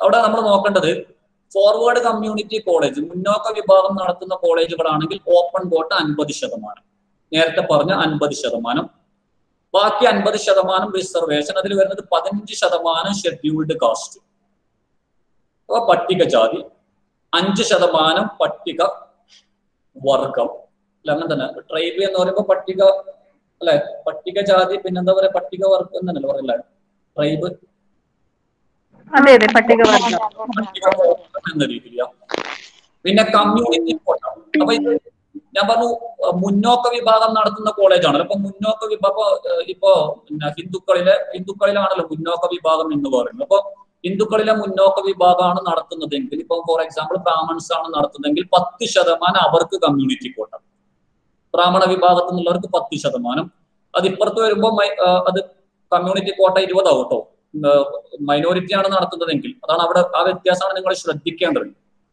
അവിടെ നമ്മൾ നോക്കേണ്ടത് ഫോർവേഡ് കമ്മ്യൂണിറ്റി കോളേജ് മുന്നോക്ക വിഭാഗം നടത്തുന്ന കോളേജുകളാണെങ്കിൽ ഓപ്പൺ കോട്ട അൻപത് ശതമാനം നേരത്തെ പറഞ്ഞ അൻപത് ശതമാനം ബാക്കി അൻപത് ശതമാനം റിസർവേഷൻ അതിൽ വരുന്നത് പതിനഞ്ച് ശതമാനം ഷെഡ്യൂൾഡ് കാസ്റ്റ് അപ്പൊ പട്ടികജാതി അഞ്ച് ശതമാനം പട്ടിക വർഗം അല്ല അങ്ങനെ തന്നെ ട്രൈബ് എന്ന് പറയുമ്പോൾ പട്ടിക അല്ലെ പട്ടികജാതി പിന്നെന്താ പറയാ പട്ടിക വർഗം എന്നല്ലേ പറയല്ലേ ട്രൈബ് അതെ അതെ പട്ടികവർഗം പട്ടിക വർഗം എന്ന രീതിയിലാ പിന്നെ കമ്മ്യൂണിറ്റി കോട്ട അപ്പൊ ഇത് ഞാൻ പറഞ്ഞു അഹ് മുന്നോക്ക വിഭാഗം നടത്തുന്ന കോളേജാണല്ലോ അപ്പൊ മുന്നോക്ക വിഭാഗം അഹ് ഇപ്പോ പിന്നെ ഹിന്ദുക്കളിലെ ഹിന്ദുക്കളിലാണല്ലോ മുന്നോക്ക വിഭാഗം എന്ന് പറയുന്നത് അപ്പൊ ഹിന്ദുക്കളിലെ മുന്നോക്ക വിഭാഗമാണ് നടത്തുന്നതെങ്കിൽ ഇപ്പൊ ഫോർ എക്സാമ്പിൾ ബ്രാഹ്മൺസ് ആണ് നടത്തുന്നതെങ്കിൽ പത്ത് ശതമാനം അവർക്ക് കമ്മ്യൂണിറ്റി കോട്ട ബ്രാഹ്മണ വിഭാഗത്തിൽ നിന്നുള്ളവർക്ക് പത്ത് ശതമാനം അത് ഇപ്പുറത്ത് വരുമ്പോൾ മൈ- ആ, അത് കമ്മ്യൂണിറ്റി കോട്ട ഇരുപതാവും കേട്ടോ മൈനോറിറ്റി ആണ് നടത്തുന്നതെങ്കിൽ അതാണ് അവിടെ ആ വ്യത്യാസമാണ് നിങ്ങൾ ശ്രദ്ധിക്കേണ്ടത്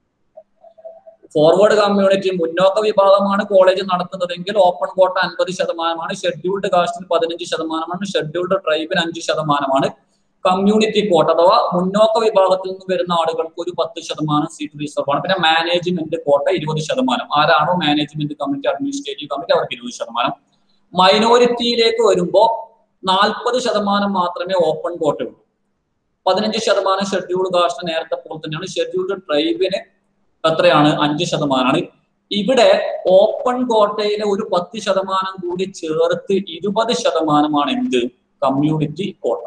ഫോർവേഡ് കമ്മ്യൂണിറ്റി മുന്നോക്ക വിഭാഗമാണ് കോളേജ് നടത്തുന്നതെങ്കിൽ ഓപ്പൺ കോട്ട അൻപത് ശതമാനമാണ് ഷെഡ്യൂൾഡ് കാസ്റ്റിന് പതിനഞ്ച് ശതമാനമാണ് ഷെഡ്യൂൾഡ് ട്രൈബിന് അഞ്ച് ശതമാനമാണ് കമ്മ്യൂണിറ്റി കോട്ട അഥവാ മുന്നോക്ക വിഭാഗത്തിൽ നിന്ന് വരുന്ന ആളുകൾക്ക് ഒരു പത്ത് ശതമാനം സീറ്റ് റിസർവ് ആണ് പിന്നെ മാനേജ്മെന്റ് കോട്ട ഇരുപത് ശതമാനം ആരാണോ മാനേജ്മെന്റ് കമ്മിറ്റി അഡ്മിനിസ്ട്രേറ്റീവ് കമ്മിറ്റി അവർക്ക് ഇരുപത് ശതമാനം മൈനോറിറ്റിയിലേക്ക് വരുമ്പോൾ നാൽപ്പത് ശതമാനം മാത്രമേ ഓപ്പൺ കോട്ടയുള്ളൂ പതിനഞ്ച് ശതമാനം ഷെഡ്യൂൾ കാസ്റ്റ് നേരത്തെ പോലെ തന്നെയാണ് ഷെഡ്യൂൾഡ് ട്രൈബിന് എത്രയാണ് അഞ്ച് ശതമാനമാണ് ഇവിടെ ഓപ്പൺ കോട്ടയിലെ ഒരു പത്ത് ശതമാനം കൂടി ചേർത്ത് ഇരുപത് ശതമാനമാണ് എന്ത് കമ്മ്യൂണിറ്റി കോട്ട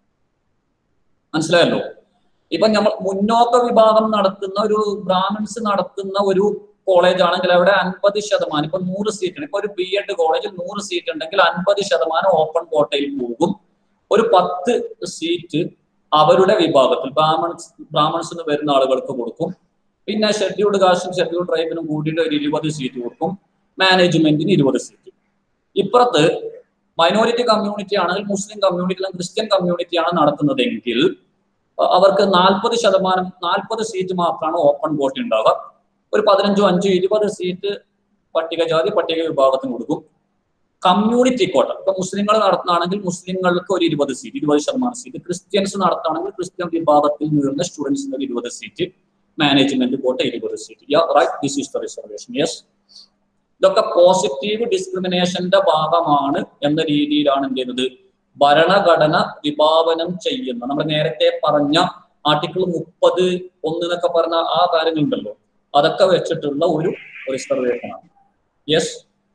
മനസ്സിലായല്ലോ ഇപ്പൊ നമ്മൾ മുന്നോക്ക വിഭാഗം നടത്തുന്ന ഒരു ബ്രാഹ്മിൺസ് നടത്തുന്ന ഒരു കോളേജ് ആണെങ്കിൽ അവിടെ അൻപത് ശതമാനം ഇപ്പൊ നൂറ് സീറ്റ് ഉണ്ട് ഇപ്പൊ ഒരു ബി എഡ് കോളേജിൽ നൂറ് സീറ്റ് ഉണ്ടെങ്കിൽ അൻപത് ശതമാനം ഓപ്പൺ കോട്ടയിൽ പോകും ഒരു പത്ത് സീറ്റ് അവരുടെ വിഭാഗത്തിൽ ബ്രാഹ്മൺസ് ബ്രാഹ്മൺസിന് വരുന്ന ആളുകൾക്ക് കൊടുക്കും പിന്നെ ഷെഡ്യൂൾഡ് കാസ്റ്റും ഷെഡ്യൂൾഡ് ട്രൈബിനും കൂടിയിട്ട് ഒരു ഇരുപത് സീറ്റ് കൊടുക്കും മാനേജ്മെന്റിന് ഇരുപത് സീറ്റ് ഇപ്പുറത്ത് മൈനോറിറ്റി കമ്മ്യൂണിറ്റി ആണെങ്കിൽ മുസ്ലിം കമ്മ്യൂണിറ്റി ക്രിസ്ത്യൻ കമ്മ്യൂണിറ്റിയാണ് നടത്തുന്നതെങ്കിൽ അഹ് അവർക്ക് നാൽപ്പത് ശതമാനം നാൽപ്പത് സീറ്റ് മാത്രമാണ് ഓപ്പൺ വോട്ട് ഉണ്ടാവുക ഒരു പതിനഞ്ചോ അഞ്ചോ ഇരുപത് സീറ്റ് പട്ടികജാതി പട്ടിക വിഭാഗത്തിന് കൊടുക്കും കമ്മ്യൂണിറ്റി കോട്ട ഇപ്പൊ മുസ്ലിങ്ങൾ നടത്തുകയാണെങ്കിൽ മുസ്ലിങ്ങൾക്ക് ഒരു ഇരുപത് സീറ്റ് ഇരുപത് ശതമാനം സീറ്റ് ക്രിസ്ത്യൻസ് നടത്തുകയാണെങ്കിൽ ക്രിസ്ത്യൻ വിഭാഗത്തിൽ നിന്ന് വരുന്ന സ്റ്റുഡൻസിന് ഒരു ഇരുപത് സീറ്റ് മാനേജ്മെന്റ് കോട്ട ഇരുപത് seat ya right this is the reservation yes ഇതൊക്കെ പോസിറ്റീവ് ഡിസ്ക്രിമിനേഷന്റെ ഭാഗമാണ് എന്ന രീതിയിലാണ് എന്ത് ചെയ്യുന്നത് ഭരണഘടന വിഭാവനം ചെയ്യുന്ന നമ്മൾ നേരത്തെ പറഞ്ഞ ആർട്ടിക്കിൾ മുപ്പത് ഒന്ന് എന്നൊക്കെ പറഞ്ഞ ആ കാര്യങ്ങളുണ്ടല്ലോ അതൊക്കെ വെച്ചിട്ടുള്ള ഒരു റിസർവേഷൻ ആണ് യെസ്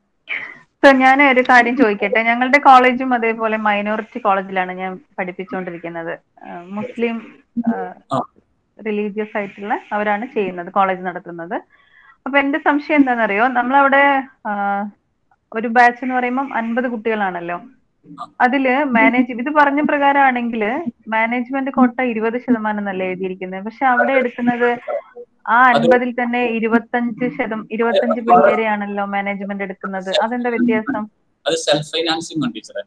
സർ ഞാൻ ഒരു കാര്യം ചോദിക്കട്ടെ ഞങ്ങളുടെ കോളേജും അതേപോലെ മൈനോറിറ്റി കോളേജിലാണ് ഞാൻ പഠിപ്പിച്ചുകൊണ്ടിരിക്കുന്നത് ആ, മുസ്ലിം ആ. റിലീജിയസ് ആയിട്ടുള്ള അവരാണ് ചെയ്യുന്നത് കോളേജ് നടത്തുന്നത് അപ്പൊ എന്റെ സംശയം എന്താണെന്നറിയോ നമ്മളവിടെ ആ, ഒരു ബാച്ച് എന്ന് പറയുമ്പോൾ അൻപത് കുട്ടികളാണല്ലോ അതില് മാനേജ് ഇത് പറഞ്ഞ പ്രകാരമാണെങ്കിൽ മാനേജ്മെന്റ് കോട്ട ഇരുപത് ശതമാനം എന്നല്ല എഴുതിയിരിക്കുന്നത് പക്ഷെ അവിടെ എടുക്കുന്നത് ആ അൻപതിൽ തന്നെ ഇരുപത്തഞ്ച് ശതം ഇരുപത്തഞ്ച് പിള്ളേരെയാണല്ലോ മാനേജ്മെന്റ് എടുക്കുന്നത് അതെന്താ വ്യത്യാസം അത് സെൽഫ് ഫൈനാൻസിങ് ആണ് ടീച്ചറെ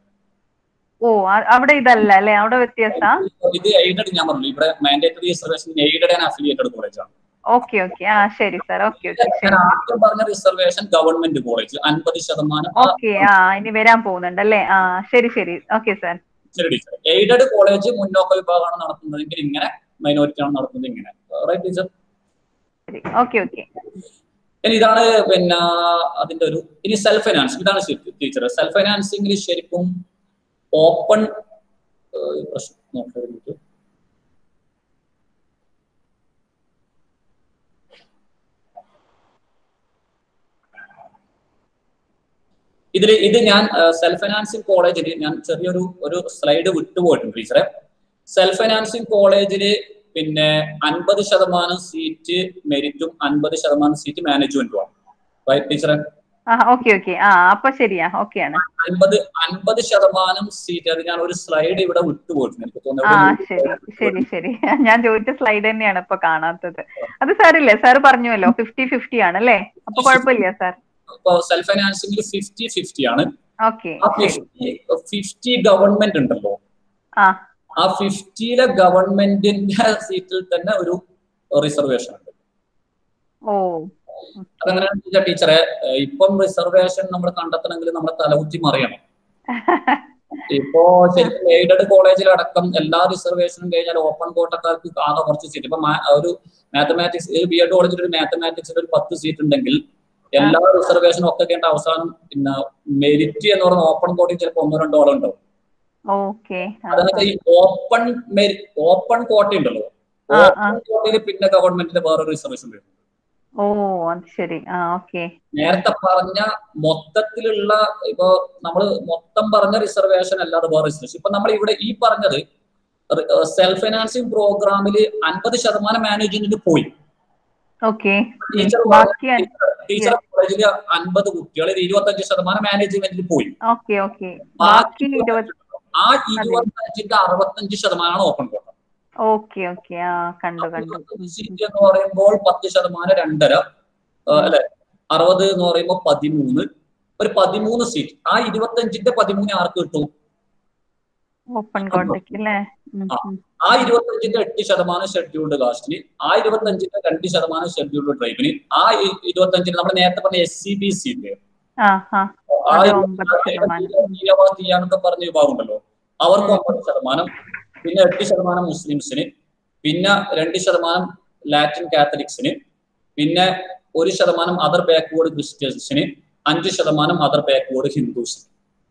ഓ ആ- അവിടെ ഇതല്ല അല്ലെ അവിടെ വ്യത്യാസ ഇത് എയ്ഡഡ് ഞാൻ പറഞ്ഞു ഇവിടെ mandatory reservation aided and affiliated കോളേജാണ് ഓക്കെ ഓക്കെ ആ ശരി സാർ ഓക്കെ ഓക്കെ ഞാൻ ശരി ആദ്യം പറഞ്ഞ റിസർവേഷൻ ഗവൺമെന്റ് കോളേജ് അൻപത് ശതമാനം ഓക്കെ ആ ഇനി വരാൻ പോകുന്നുണ്ട് അല്ലേ ആ ശരി ശരി okay sir teacher aided college മുന്നോക്ക വിഭാഗമാണ് നടത്തുന്നതെങ്കിൽ ഇങ്ങനെ മൈനോറിറ്റി ആണ് നടത്തുന്നത് ഇങ്ങനെ റൈറ്റ് ടീച്ചർ ശരി ഓക്കെ ഓക്കെ ഇനി ഇതാണ് പിന്നെ അതിന്റെ ഒരു ഇനി സെൽഫ് ഫൈനാൻസ് ഇതാണ് ടീച്ചർ സെൽഫ് ഫൈനാൻസിംഗിൽ ശരിക്കും ഓപ്പൺ പ്രശ്നം നോക്കാം ഒരു minute. ഇതിൽ ഇത് ഞാൻ സെൽഫ് ഫൈനാൻസിങ് കോളേജിൽ ഞാൻ ചെറിയൊരു ഒരു സ്ലൈഡ് വിട്ടുപോയിട്ടുണ്ട് ടീച്ചറെ സെൽഫ് ഫൈനാൻസിങ് കോളേജിൽ പിന്നെ അൻപത് ശതമാനം സീറ്റ് മെരിറ്റും അൻപത് ശതമാനം സീറ്റ് മാനേജ്മെന്റുമാണ് റൈറ്റ് ടീച്ചറെ ആ ഓക്കെ ഓക്കെ ആ അപ്പൊ ശരിയാ ഓക്കെയാണ് അൻപത് അൻപത് ശതമാനം സീറ്റ് അത് ഞാൻ ഒരു സ്ലൈഡ് ഇവിടെ വിട്ടുപോയിട്ടുണ്ട് എനിക്ക് ആ തോന്നുന്നു ശരി ശരി ശരി ഞാൻ ചോദിച്ച സ്ലൈഡ് തന്നെയാണ് ഇപ്പൊ കാണാത്തത് അത് സാറില്ലേ സാർ പറഞ്ഞുവല്ലോ ഫിഫ്റ്റി ഫിഫ്റ്റി ആണ് അല്ലേ അപ്പൊ കുഴപ്പമില്ല സാർ സെൽഫ് ഫൈനാൻസിംഗിൽ ഫിഫ്റ്റി ഫിഫ്റ്റി ആണ് ഓക്കെ ആ ഫിഫ്റ്റി ഫിഫ്റ്റി ഗവൺമെന്റ് ഉണ്ടല്ലോ ആ ആ ഫിഫ്റ്റിയിലെ ഗവൺമെന്റിന്റെ സീറ്റിൽ തന്നെ ഒരു റിസർവേഷൻ ഉണ്ട് ഓ അതെങ്ങനെയാണെന്ന് വെച്ചാൽ ടീച്ചറെ ഏഹ് ഇപ്പം റിസർവേഷൻ നമ്മൾ കണ്ടെത്തണമെങ്കിൽ നമ്മൾ തലകുത്തി മറിയണം ഇപ്പോ ശരിക്കും എയ്ഡഡ് കോളേജിലടക്കം എല്ലാ റിസർവേഷനും കഴിഞ്ഞാൽ ഓപ്പൺ കോട്ടക്കാർക്ക് ആകെ കുറച്ച് സീറ്റ് ഇപ്പൊ മാ- ഒരു മാത്തമാറ്റിക്സ് ഒരു ബി എഡ് കോളേജിൽ ഒരു മാത്തമാറ്റിക്സിൽ ഒരു പത്ത് സീറ്റ് ഉണ്ടെങ്കിൽ എല്ലാ റിസർവേഷനും ഒക്കെ കേട്ട അവസാനം പിന്നെ മെരിറ്റ് എന്ന് പറയുന്ന ഓപ്പൺ കോട്ടയിൽ ചിലപ്പോൾ ഒന്നോ രണ്ടോ ആളും ഉണ്ടാവും ഓക്കെ അതെന്ന് വെച്ചാൽ ഈ ഓപ്പൺ മെരി ഓപ്പൺ കോട്ട ഉണ്ടല്ലോ ആ, ആ. ഓപ്പൺ കോട്ടയിൽ പിന്നെ ഗവൺമെന്റിന്റെ വേറെ റിസർവേഷൻ വരും ഓ അത് ശരി ആ ഓക്കെ നേരത്തെ പറഞ്ഞ മൊത്തത്തിലുള്ള ഇപ്പൊ നമ്മള് മൊത്തം പറഞ്ഞ റിസർവേഷൻ അല്ലാതെ വേറെ റിസർവേഷൻ ഇപ്പൊ നമ്മൾ ഇവിടെ ഈ പറഞ്ഞത് സെൽഫ് ഫൈനാൻസിങ് പ്രോഗ്രാമിൽ അൻപത് ശതമാനം മാനേജ്മെന്റിന് പോയി ഓക്കെ ടീച്ചർ ബാക്കി ടീച്ചർ കോളേജിൽ അൻപത് കുട്ടികൾ ഇരുപത്തഞ്ച് ശതമാനം മാനേജ്മെന്റിൽ പോയി ഓക്കെ ഓക്കെ ബാക്കി ഇരുപത് ആ ഇരുപത്തഞ്ചിന്റെ അറുപത്തഞ്ച് ശതമാനമാണ് ഓപ്പൺ കോട്ട ഓക്കെ ഓക്കെ ആ കണ്ടു കണ്ടു സീറ്റ് എന്ന് പറയുമ്പോൾ പത്ത് ശതമാനം രണ്ടര ആ, അല്ലെ അറുപത് എന്ന് പറയുമ്പോൾ പതിമൂന്ന് ഒരു പതിമൂന്ന് സീറ്റ് ആ ഇരുപത്തഞ്ചിന്റെ പതിമൂന്ന് ആർക്ക് കിട്ടും ഓപ്പൺ കോട്ടയ്ക്ക് അല്ലേ ഉം, ആ. ഉം. ആ ഇരുപത്തഞ്ചിന്റെ എട്ട് ശതമാനം ഷെഡ്യൂൾഡ് കാസ്റ്റിന് ആ ഇരുപത്തഞ്ചിന്റെ രണ്ട് ശതമാനം ഷെഡ്യൂൾഡ് ട്രൈബിന് ആ ഇ- ഇരുപത്തഞ്ചിന് നമ്മുടെ നേരത്തെ പറഞ്ഞ എസ് സി ബി സി ഉണ്ട് ആ ആ ആ അത് ഇരുപത്തി- ഒമ്പത് ശതമാനം തീയവ തീയാന്നൊക്കെ പറഞ്ഞ വിഭാഗം ഉണ്ടല്ലോ അവർക്ക് ഒമ്പത് ശതമാനം പിന്നെ എട്ട് ശതമാനം മുസ്ലിംസിന് പിന്നെ രണ്ട് ശതമാനം ലാറ്റിൻ കാത്തലിക്സിന് പിന്നെ ഒരു ശതമാനം അതർ ബാക്ക്വേർഡ് ക്രിസ്ത്യൻസിന് അഞ്ച് ശതമാനം അതർ ബാക്ക്വേർഡ് ഹിന്ദുസിന്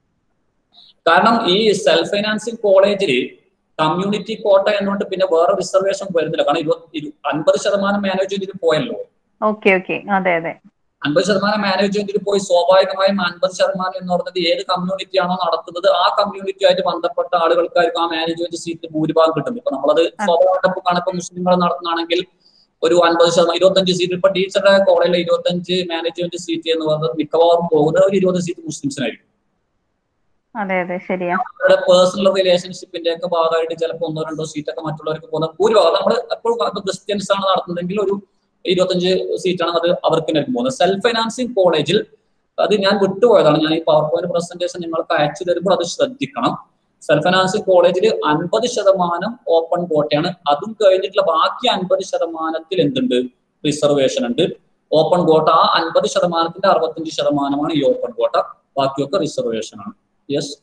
കാരണം ഈ സെൽഫ് ഫൈനാൻസിങ് കോളേജിൽ കമ്മ്യൂണിറ്റി കോട്ട എന്നുകൊണ്ട് പിന്നെ വേറെ റിസർവേഷൻ വരുന്നില്ല കാരണം ഇരുപത്തി ഇരു- അൻപത് ശതമാനം മാനേജ്മെന്റിൽ പോയല്ലോ ഓക്കെ ഓക്കെ അതെ അതെ അൻപത് ശതമാനം മാനേജ്മെന്റിൽ പോയി സ്വാഭാവികമായും അൻപത് ശതമാനം എന്ന് പറയുന്നത് ഏത് കമ്മ്യൂണിറ്റി ആണോ നടത്തുന്നത് ആ കമ്മ്യൂണിറ്റിയായിട്ട് ബന്ധപ്പെട്ട ആളുകൾക്കായിരിക്കും ആ മാനേജ്മെന്റ് സീറ്റ് ഭൂരിഭാഗം കിട്ടുന്നത് ഇപ്പൊ നമ്മളത് സ്വാഭാവിക കണക്ക് മുസ്ലിങ്ങൾ നടത്തുകയാണെങ്കിൽ ഒരു അൻപത് ശതമാനം ഇരുപത്തഞ്ച് സീറ്റ് ഇപ്പൊ ടീച്ചറുടെ കോളേജിലെ ഇരുപത്തഞ്ച് മാനേജ്മെന്റ് സീറ്റ് എന്ന് പറയുന്നത് മിക്കവാറും പോകുന്നത് ഒരു ഇരുപത് സീറ്റ് മുസ്ലിംസിനായിരിക്കും അതെ അതെ ശരിയാ അവരുടെ പേഴ്സണൽ റിലേഷൻഷിപ്പിന്റെ ഒക്കെ ഭാഗമായിട്ട് ചിലപ്പോൾ ഒന്നോ രണ്ടോ സീറ്റ് ഒക്കെ മറ്റുള്ളവർക്ക് പോകുന്ന ഭൂരിഭാഗം നമ്മൾ എപ്പോഴും ക്രിസ്ത്യൻസ് ആണ് നടത്തുന്നതെങ്കിൽ ഒരു ഇരുപത്തഞ്ച് സീറ്റാണ് അത് അവർക്ക് തന്നെ പോകുന്നത് സെൽഫ് ഫൈനാൻസിങ് കോളേജിൽ അത് ഞാൻ വിട്ടുപോയതാണ് ഞാൻ ഈ പവർ പോയിന്റ് പ്രസന്റേഷൻ നിങ്ങൾക്ക് അയച്ചു തരുമ്പോൾ അത് ശ്രദ്ധിക്കണം സെൽഫ് ഫൈനാൻസിങ് കോളേജിൽ അൻപത് ശതമാനം ഓപ്പൺ കോട്ടയാണ് അതും കഴിഞ്ഞിട്ടുള്ള ബാക്കി അൻപത് ശതമാനത്തിൽ എന്തുണ്ട് റിസർവേഷൻ ഉണ്ട് ഓപ്പൺ കോട്ട ആ അൻപത് ശതമാനത്തിന്റെ അറുപത്തഞ്ച് ശതമാനമാണ് ഈ ഓപ്പൺ കോട്ട ബാക്കിയൊക്കെ റിസർവേഷൻ ആണ് yes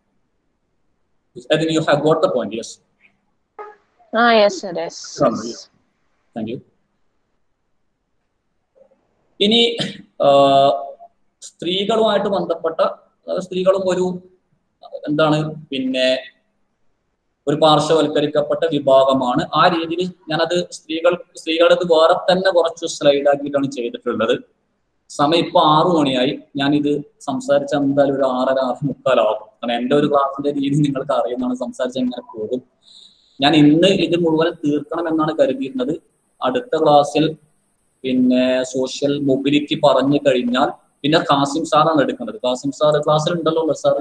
I think you have got the point, yes. Ah, yes, sir, yes. From you. Thank you. ഇനി ആ, സ്ത്രീകളുമായിട്ട് ബന്ധപ്പെട്ട അതായത് സ്ത്രീകളും ഒരു എന്താണ് പിന്നെ ഒരു പാർശ്വവൽക്കരിക്കപ്പെട്ട വിഭാഗമാണ് ആ രീതിയിൽ ഞാനത് സ്ത്രീകൾ സ്ത്രീകളുടെ വേറെ തന്നെ കുറച്ച് സ്ലൈഡ് ആക്കിയിട്ടാണ് ചെയ്തിട്ടുള്ളത് സമയം ഇപ്പൊ ആറു മണിയായി ഞാനിത് സംസാരിച്ച എന്തായാലും ഒരു ആറര ആറ് മുക്കാലാവും കാരണം എന്റെ ഒരു ക്ലാസ്സിന്റെ രീതി നിങ്ങൾക്ക് അറിയുന്നതാണ് സംസാരിച്ച എങ്ങനെ പോകും ഞാൻ ഇന്ന് ഇത് മുഴുവൻ തീർക്കണം എന്നാണ് കരുതിയിരുന്നത് അടുത്ത ക്ലാസ്സിൽ പിന്നെ സോഷ്യൽ മൊബിലിറ്റി പറഞ്ഞു കഴിഞ്ഞാൽ പിന്നെ കാസിം സാറാണ് എടുക്കേണ്ടത് കാസിം സാർ ക്ലാസ്സിൽ ഉണ്ടല്ലോ സാർ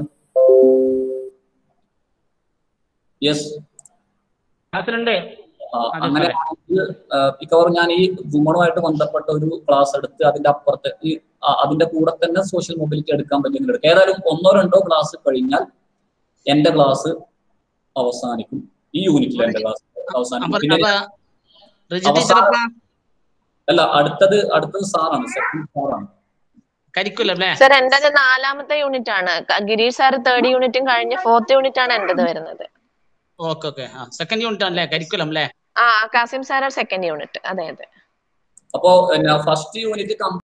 യെസ് ക്ലാസ്സിലുണ്ട് ആ, അതെ, അങ്ങനെ സാറേ. ആണെങ്കിൽ, ആ, മിക്കവാറും ഞാൻ ഈ വുമണുമായിട്ട് ബന്ധപ്പെട്ട ഒരു ക്ലാസ് എടുത്ത് അതിന്റെ അപ്പുറത്ത് ഈ ആ, അതിന്റെ കൂടെ തന്നെ സോഷ്യൽ മൊബിലിറ്റി എടുക്കാൻ പറ്റുമെങ്കിൽ എടുക്കാം ഏതായാലും ഒന്നോ രണ്ടോ ക്ലാസ് കഴിഞ്ഞാൽ എന്റെ ക്ലാസ് അവസാനിക്കും ഈ യൂണിറ്റിൽ എന്റെ ക്ലാസ് അവസാനിക്കും അപ്പൊ പിന്നെ അപ്പൊ റിജി ടീച്ചർ അവസാനം- അല്ല അടുത്തത് അടുത്തത് സാറാണ് സെക്കൻഡ് സാറാണ് കരിക്കുലം അല്ലേ സർ എന്റേത് നാലാമത്തെ യൂണിറ്റ് ആണ് ക- ഗിരീഷ് സാർ തേർഡ് യൂണിറ്റും കഴിഞ്ഞ് ഫോർത്ത് യൂണിറ്റ് ആണ് എന്റേത് വരുന്നത് ഓക്കെ ഓക്കെ ആ സെക്കൻഡ് യൂണിറ്റ് ആണല്ലേ കരിക്കുലം അല്ലേ ആ കാസിം സാർ സെക്കൻഡ് യൂണിറ്റ് അതെ അതെ അപ്പോ ഫസ്റ്റ് യൂണിറ്റ്